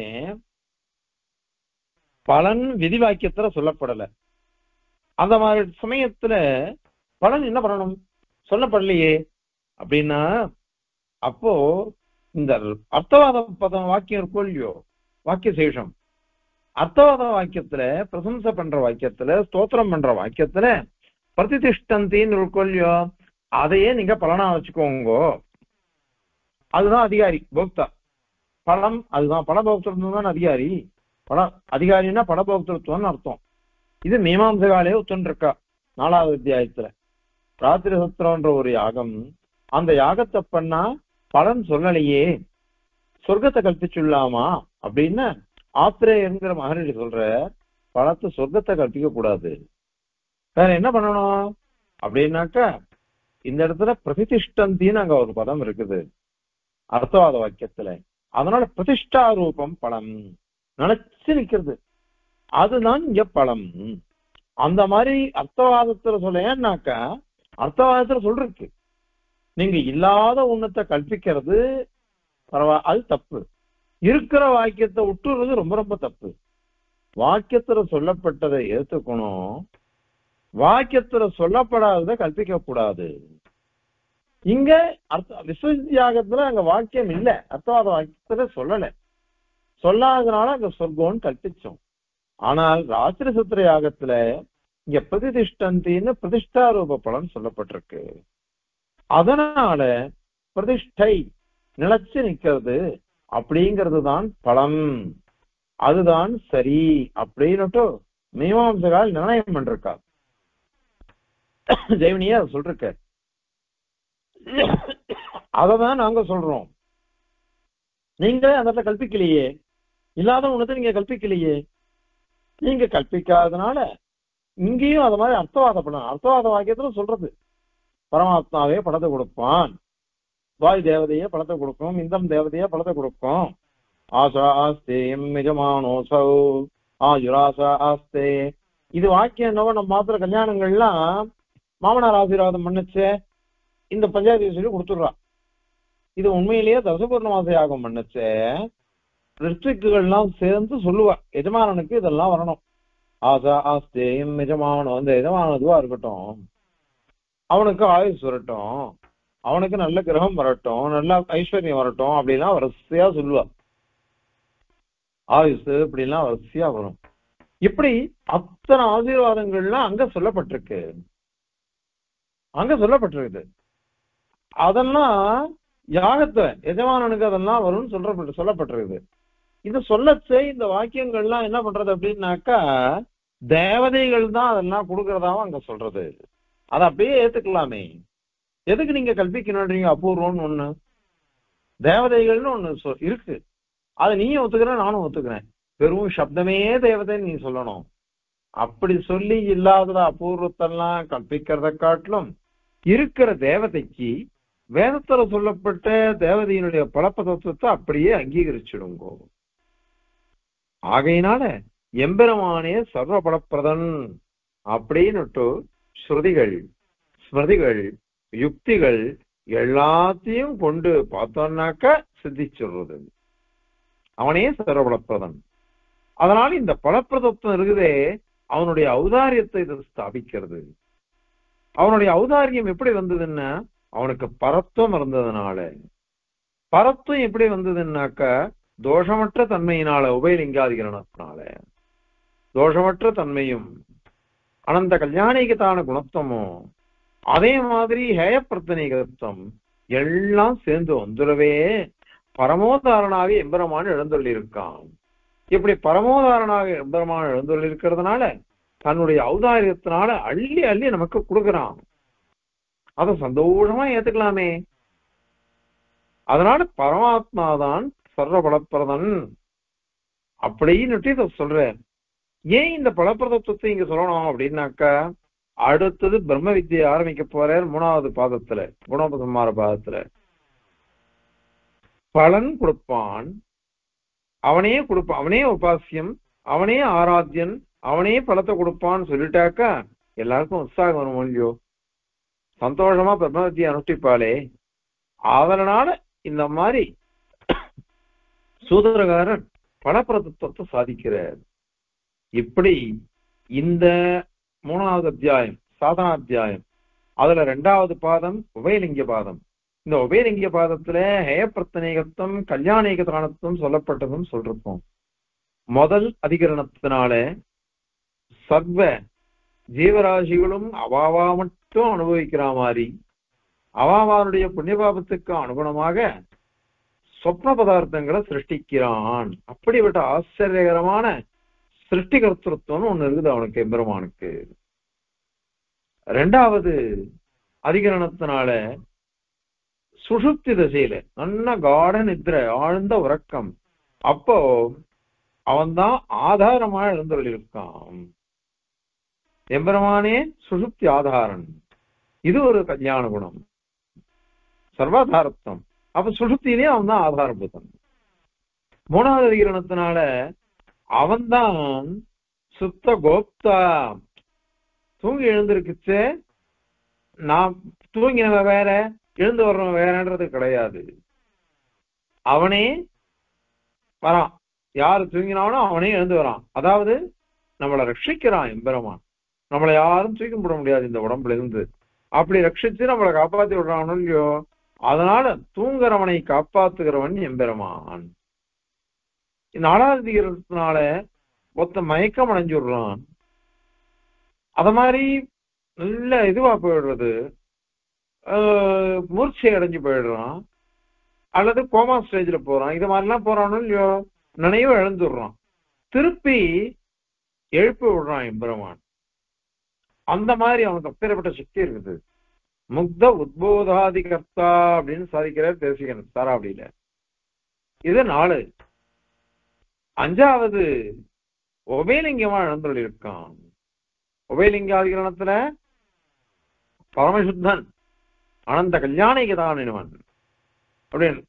பலன் விதி வாக்கியத்துல சொல்லப்படல அந்த மாதிரி சமயத்துல பலன் என்ன பண்ணணும் சொல்லப்படலையே அப்படின்னா அப்போ இந்த அர்த்தவாத பதம் வாக்கியம் இருக்கோ இல்லையோ வாக்கிய சேஷம் அர்த்தவாத வாக்கியத்துல பிரசம்சை பண்ற வாக்கியத்துல ஸ்தோத்திரம் பண்ற வாக்கியத்துல பிரதிதிஷ்டந்தின்னு இருக்கோ இல்லையோ அதையே நீங்க பலனா வச்சுக்கோங்க அதுதான் அதிகாரி போக்தா பலம் அதுதான் பலபோக்திருத்தம் தான் அதிகாரி பல அதிகாரின்னா பலபோக்திருத்துவம்னு அர்த்தம் இது மீமாம்சகாலே ஒத்துருக்கா நாலாவது அத்தியாயத்துல ராத்திரி சத்திரம்ன்ற ஒரு யாகம் அந்த யாகத்தை பண்ணா பலன் சொல்லலையே சொர்க்கத்தை கல்பிச்சுள்ளாமா அப்படின்னு ஆத்திரேயங்கிற மகனிஷி சொல்ற பழத்தை சொர்க்கத்தை கற்பிக்க கூடாது வேற என்ன பண்ணணும் அப்படின்னாக்கா இந்த இடத்துல பிரதிஷ்டந்தின்னு அங்க ஒரு பதம் இருக்குது அர்த்தவாத வாக்கியத்துல அதனால பிரதிஷ்டா ரூபம் பழம் நினைச்சு நிக்கிறது அதுதான் இங்க பழம் அந்த மாதிரி அர்த்தவாதத்துல சொல்ல ஏன்னாக்கா அர்த்தவாதத்துல சொல்றதுக்கு நீங்க இல்லாத உன்னத்தை கற்பிக்கிறது பரவா அது தப்பு இருக்கிற வாக்கியத்தை விட்டுறது ரொம்ப ரொம்ப தப்பு வாக்கியத்துல சொல்லப்பட்டதை ஏத்துக்கணும் வாக்கியத்துல சொல்லப்படாததை கற்பிக்க கூடாது இங்க அர்த்த விஸ்வத்தியாகத்துல அங்க வாக்கியம் இல்ல அர்த்தவாத வாக்கியத்துல சொல்லல சொல்லாததுனால அங்க சொர்க்கம்னு கற்பிச்சோம் ஆனால் ராத்திரி சுத்திர யாகத்துல இங்க பிரதிதிஷ்டந்தின்னு பிரதிஷ்டாரூப பலன் சொல்லப்பட்டிருக்கு அதனால பிரதிஷ்டை நிலைச்சு நிக்கிறது அப்படிங்கிறது தான் பலம் அதுதான் சரி அப்படின்னுட்டு மீமாம்சகால் நிர்ணயம் பண்ணிருக்கா ஜெயவனியே அதை சொல்லிருக்க அததான் நாங்க சொல்றோம் நீங்களே அந்த இடத்துல கல்பிக்கலையே இல்லாத ஒண்ணத்தை நீங்க கல்பிக்கலையே நீங்க கல்பிக்காதனால இங்கேயும் அது மாதிரி அர்த்தவாத படம் அர்த்தவாத வாக்கியத்துல சொல்றது பரமாத்மாவே படத்தை கொடுப்பான் வாய் தேவதையே படத்தை கொடுக்கும் இந்தம் தேவதையே படத்தை கொடுக்கும் ஆசா ஆஸ்தே எம் மிஜமானோசௌ ஆயுராசா ஆஸ்தே இது வாக்கியம் என்னவோ நம்ம மாத்திர கல்யாணங்கள்லாம் மாமனார் ஆசீர்வாதம் பண்ணுச்சே இந்த பஞ்சாயத்து சொல்லி கொடுத்துடுறா இது உண்மையிலேயே தசபூர்ணமாச யாகம் பண்ணுச்சே ரிஸ்ட்ரிக்டுகள்லாம் சேர்ந்து சொல்லுவா எஜமானனுக்கு இதெல்லாம் வரணும் ஆசா ஆஸ்தேயம் எஜமானம் அந்த எஜமானம் இதுவா இருக்கட்டும் அவனுக்கு ஆயுஸ் வரட்டும் அவனுக்கு நல்ல கிரகம் வரட்டும் நல்ல ஐஸ்வர்யம் வரட்டும் அப்படிலாம் வரிசையா சொல்லுவா ஆயுஸ் இப்படிலாம் வரிசையா வரும் இப்படி அத்தனை ஆசீர்வாதங்கள்லாம் அங்க சொல்லப்பட்டிருக்கு அங்க சொல்லப்பட்டிருக்குது அதெல்லாம் யாகத்தை எஜமானனுக்கு அதெல்லாம் வரும்னு சொல்ற சொல்லப்பட்டிருக்குது இது சொல்லச்சே இந்த வாக்கியங்கள்லாம் என்ன பண்றது அப்படின்னாக்கா தேவதைகள் தான் அதெல்லாம் கொடுக்கறதாவும் அங்க சொல்றது அதை அப்படியே ஏத்துக்கலாமே எதுக்கு நீங்க கல்பிக்கணும்ன்றீங்க அபூர்வம்னு ஒண்ணு தேவதைகள்னு ஒண்ணு சொ- இருக்கு அதை நீயும் ஒத்துக்கிற நானும் ஒத்துக்கிறேன் வெறும் சப்தமே தேவதைன்னு நீ சொல்லணும் அப்படி சொல்லி இல்லாதத அபூர்வத்தெல்லாம் கற்பிக்கிறத காட்டிலும் இருக்கிற தேவதைக்கு வேதத்துல சொல்லப்பட்ட தேவதையினுடைய பழப்ப தத்துவத்தை அப்படியே அங்கீகரிச்சிடுங்கோ ஆகையினால எம்பெருமானே சர்வ பலப்பிரதன் அப்படின்னுட்டு ஸ்ருதிகள் ஸ்மிருதிகள் யுக்திகள் எல்லாத்தையும் கொண்டு பார்த்தோம்னாக்க சித்திச்சுடுறது அவனே சர்வபலப்பிரதன் அதனால இந்த பலப்பிரதத்துவம் இருக்குதே அவனுடைய ஔதாரியத்தை இது ஸ்தாபிக்கிறது அவனுடைய ஔதாரியம் எப்படி வந்ததுன்னா அவனுக்கு பரத்துவம் இருந்ததுனால பரத்துவம் எப்படி வந்ததுன்னாக்க தோஷமற்ற தன்மையினால உபயலிங்காதிகரணத்தினால தோஷமற்ற தன்மையும் அனந்த கல்யாணிகத்தான குணத்துவமும் அதே மாதிரி ஹேயப்பிரத்தனிகத்துவம் எல்லாம் சேர்ந்து வந்துடவே பரமோதாரனாக எம்பெருமான் எழுந்தொள்ளிருக்கான் இப்படி பரமோதாரனாக எம்பெருமான் எழுந்தொள்ளிருக்கிறதுனால தன்னுடைய ஔதாரியத்தினால அள்ளி அள்ளி நமக்கு கொடுக்கறான் அத சந்தோஷமா ஏத்துக்கலாமே அதனால பரமாத்மா தான் சர்வ பலப்பிரதன் அப்படின்னுட்டு இத சொல்ற ஏன் இந்த பலப்பிரதத்துவத்தை இங்க சொல்லணும் அப்படின்னாக்கா அடுத்தது பிரம்ம வித்தியை ஆரம்பிக்க போறார் மூணாவது பாதத்துல குணோபசம்மார பாதத்துல பலன் கொடுப்பான் அவனே கொடுப்பான் அவனே உபாசியம் அவனே ஆராத்தியன் அவனே பலத்தை கொடுப்பான்னு சொல்லிட்டாக்கா எல்லாருக்கும் உற்சாகம் வரும் இல்லையோ சந்தோஷமா பிரம்ம வித்தியை அனுஷ்டிப்பாளே அதனால இந்த மாதிரி சூதரகாரன் பலப்பிரதத்துவத்தை சாதிக்கிறார் இப்படி இந்த மூணாவது அத்தியாயம் சாதனா அத்தியாயம் அதுல ரெண்டாவது பாதம் உபயலிங்க பாதம் இந்த உபயலிங்க பாதத்துல ஹேயப்பிரத்தனேகத்துவம் கல்யாணேகதானத்துவம் சொல்லப்பட்டதும் சொல்லிருப்போம் முதல் அதிகரணத்தினால சர்வ ஜீவராசிகளும் அவாவா மட்டும் அனுபவிக்கிற மாதிரி அவாவானுடைய புண்ணியபாபத்துக்கு அனுகுணமாக சொப்ன பதார்த்தங்களை சிருஷ்டிக்கிறான் அப்படிப்பட்ட ஆச்சரியகரமான சிருஷ்டி கர்த்தத்துவம் ஒண்ணு இருக்குது அவனுக்கு எம்பெருமானுக்கு ரெண்டாவது அதிகரணத்தினால சுஷுப்தி தசையில நல்ல காட நித்ரை ஆழ்ந்த உறக்கம் அப்போ அவன்தான் ஆதாரமா எழுந்தருளிருக்கான் எம்பெருமானே சுஷுப்தி ஆதாரன் இது ஒரு கல்யாண குணம் சர்வாதாரத்துவம் அப்ப சுஷுப்தியிலே அவன் தான் ஆதாரபூதன் மூணாவது அதிகரணத்தினால அவன்தான் சுத்த கோப்தா தூங்கி எழுந்திருக்குச்சு நான் தூங்கினவன் வேற எழுந்து வர்றவன் வேறன்றது கிடையாது அவனே வரான் யாரு தூங்கினானோ அவனே எழுந்து வரான் அதாவது நம்மளை ரட்சிக்கிறான் எம்பெருமான் நம்மளை யாரும் தூக்கி போட முடியாது இந்த உடம்புல இருந்து அப்படி ரட்சிச்சு நம்மளை காப்பாத்தி விடுறானோ இல்லையோ அதனால தூங்குறவனை காப்பாத்துகிறவன் எம்பெருமான் நாலாதிகாரத்தினால ஒத்த மயக்கம் அடைஞ்சு விடுறான் அத மாதிரி நல்ல இதுவா போயிடுறது ஆஹ் மூர்ச்சை அடைஞ்சு போயிடுறான் அல்லது கோமா ஸ்டேஜ்ல போறான் இது மாதிரிலாம் போறானோ இல்லையோ நினைவு இழந்துடுறான் திருப்பி எழுப்பி விடுறான் எம்பெருமான் அந்த மாதிரி அவனுக்கு அப்பேற்பட்ட சக்தி இருக்குது முக்த உத்போதாதி கர்த்தா அப்படின்னு சாதிக்கிறார் தேசிகன் சாராவடியில இது நாலு அஞ்சாவது உபயலிங்கமா எழுந்துள்ள இருக்கான் உபயலிங்காதிகரணத்துல பரமசுத்தன் அனந்த கல்யாணிகதான் இவன் அப்படின்னு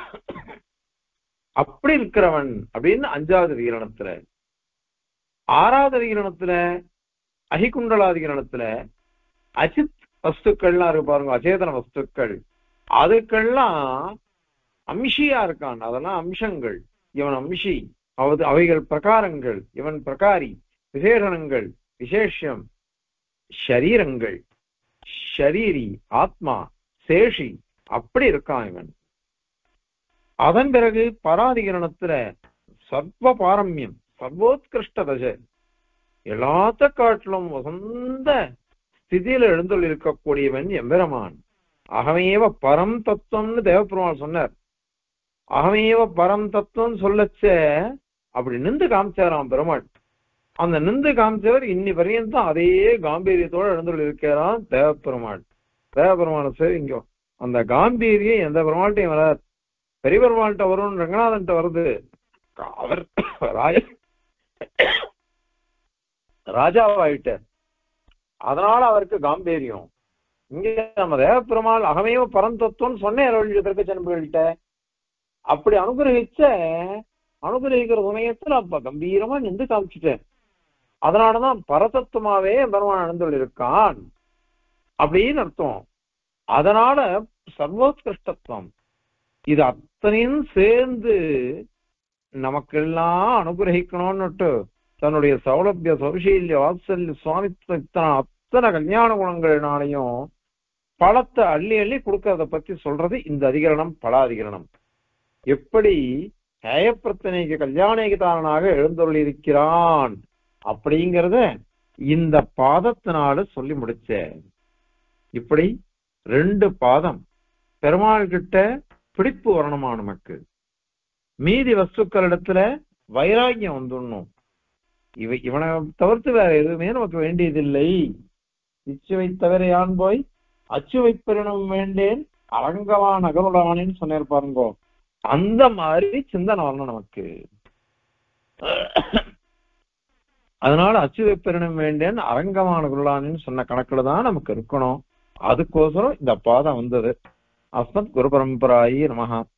அப்படி இருக்கிறவன் அப்படின்னு அஞ்சாவது விகரணத்துல ஆறாவது விகரணத்துல அகிகுண்டலாதிகரணத்துல அஜித் வஸ்துக்கள்லாம் இருக்கு பாருங்க அச்சேதன வஸ்துக்கள் அதுக்கெல்லாம் அம்சியா இருக்கான் அதெல்லாம் அம்சங்கள் இவன் அம்சி அவது அவைகள் பிரகாரங்கள் இவன் பிரகாரி விசேஷணங்கள் விசேஷம் ஷரீரங்கள் ஷரீரி ஆத்மா சேஷி அப்படி இருக்கான் இவன் அதன் பிறகு பராதிகரணத்துல சர்வ பாரம்யம் சர்வோத்கிருஷ்ட தசை எல்லாத்த காட்டிலும் வசந்த ஸ்திதியில எழுந்துள்ள இருக்கக்கூடியவன் எம்பெருமான் அகமேவ பரம் தத்துவம்னு தேவப்பெருமாள் சொன்னார் அகமேவ பரம் தத்துவம் சொல்லச்ச அப்படி நின்று காமிச்சாராம் பெருமாள் அந்த நின்று காமிச்சவர் இன்னி வரையும் அதே காம்பீரியத்தோட எழுந்துள்ள இருக்கிறான் தேவப்பெருமாள் தேவபெருமாள் சரி இங்க அந்த காம்பீரியம் எந்த பெருமாள்கிட்டையும் வராது பெரிய பெருமாள்கிட்ட வரும் ரங்கநாதன்ட்ட வருது அவர் ராஜ ராஜாவாயிட்டார் அதனால அவருக்கு காம்பீரியம் இங்க நம்ம தேவப்பெருமாள் அகமேவ பரந்தத்துவம் சொன்னேன் திருக்க சென்புகள்கிட்ட அப்படி அனுகிரகிச்ச அனுகிரகிக்கிற சமயத்துல அப்ப கம்பீரமா நின்று காமிச்சிட்டேன் அதனாலதான் பரதத்துவமாவே பெருமான் நடந்துள்ள இருக்கான் அப்படின்னு அர்த்தம் அதனால சர்வோத்கிருஷ்டத்துவம் இது அத்தனையும் சேர்ந்து நமக்கெல்லாம் அனுகிரகிக்கணும்னுட்டு தன்னுடைய சௌலபிய சௌசீல்ய வாத்சல்ய சுவாமித்துவ இத்தனை அத்தனை கல்யாண குணங்கள்னாலையும் பழத்தை அள்ளி அள்ளி கொடுக்கறத பத்தி சொல்றது இந்த அதிகரணம் பல அதிகரணம் எப்படி ஹேயப்பிரத்தனைக்கு கல்யாணிகதாரனாக எழுந்தருள் இருக்கிறான் அப்படிங்கறத இந்த பாதத்தினால சொல்லி முடிச்சேன் இப்படி ரெண்டு பாதம் பெருமாள் கிட்ட பிடிப்பு வரணுமா நமக்கு மீதி வஸ்துக்களிடத்துல வைராக்கியம் வந்துடணும் இவ இவனை தவிர்த்து வேற எதுவுமே நமக்கு வேண்டியதில்லை இச்சுவை தவிர யான் போய் அச்சுவை பெறணும் வேண்டேன் அரங்கவான் அகருடானேன்னு சொன்னார் பாருங்கோ அந்த மாதிரி சிந்தனை வரணும் நமக்கு அதனால அச்சுவை பெறணும் வேண்டேன் அரங்கமான குருளானு சொன்ன கணக்குல தான் நமக்கு இருக்கணும் அதுக்கோசரம் இந்த பாதம் வந்தது அஸ்மத் குரு பரம்பராயி நமகா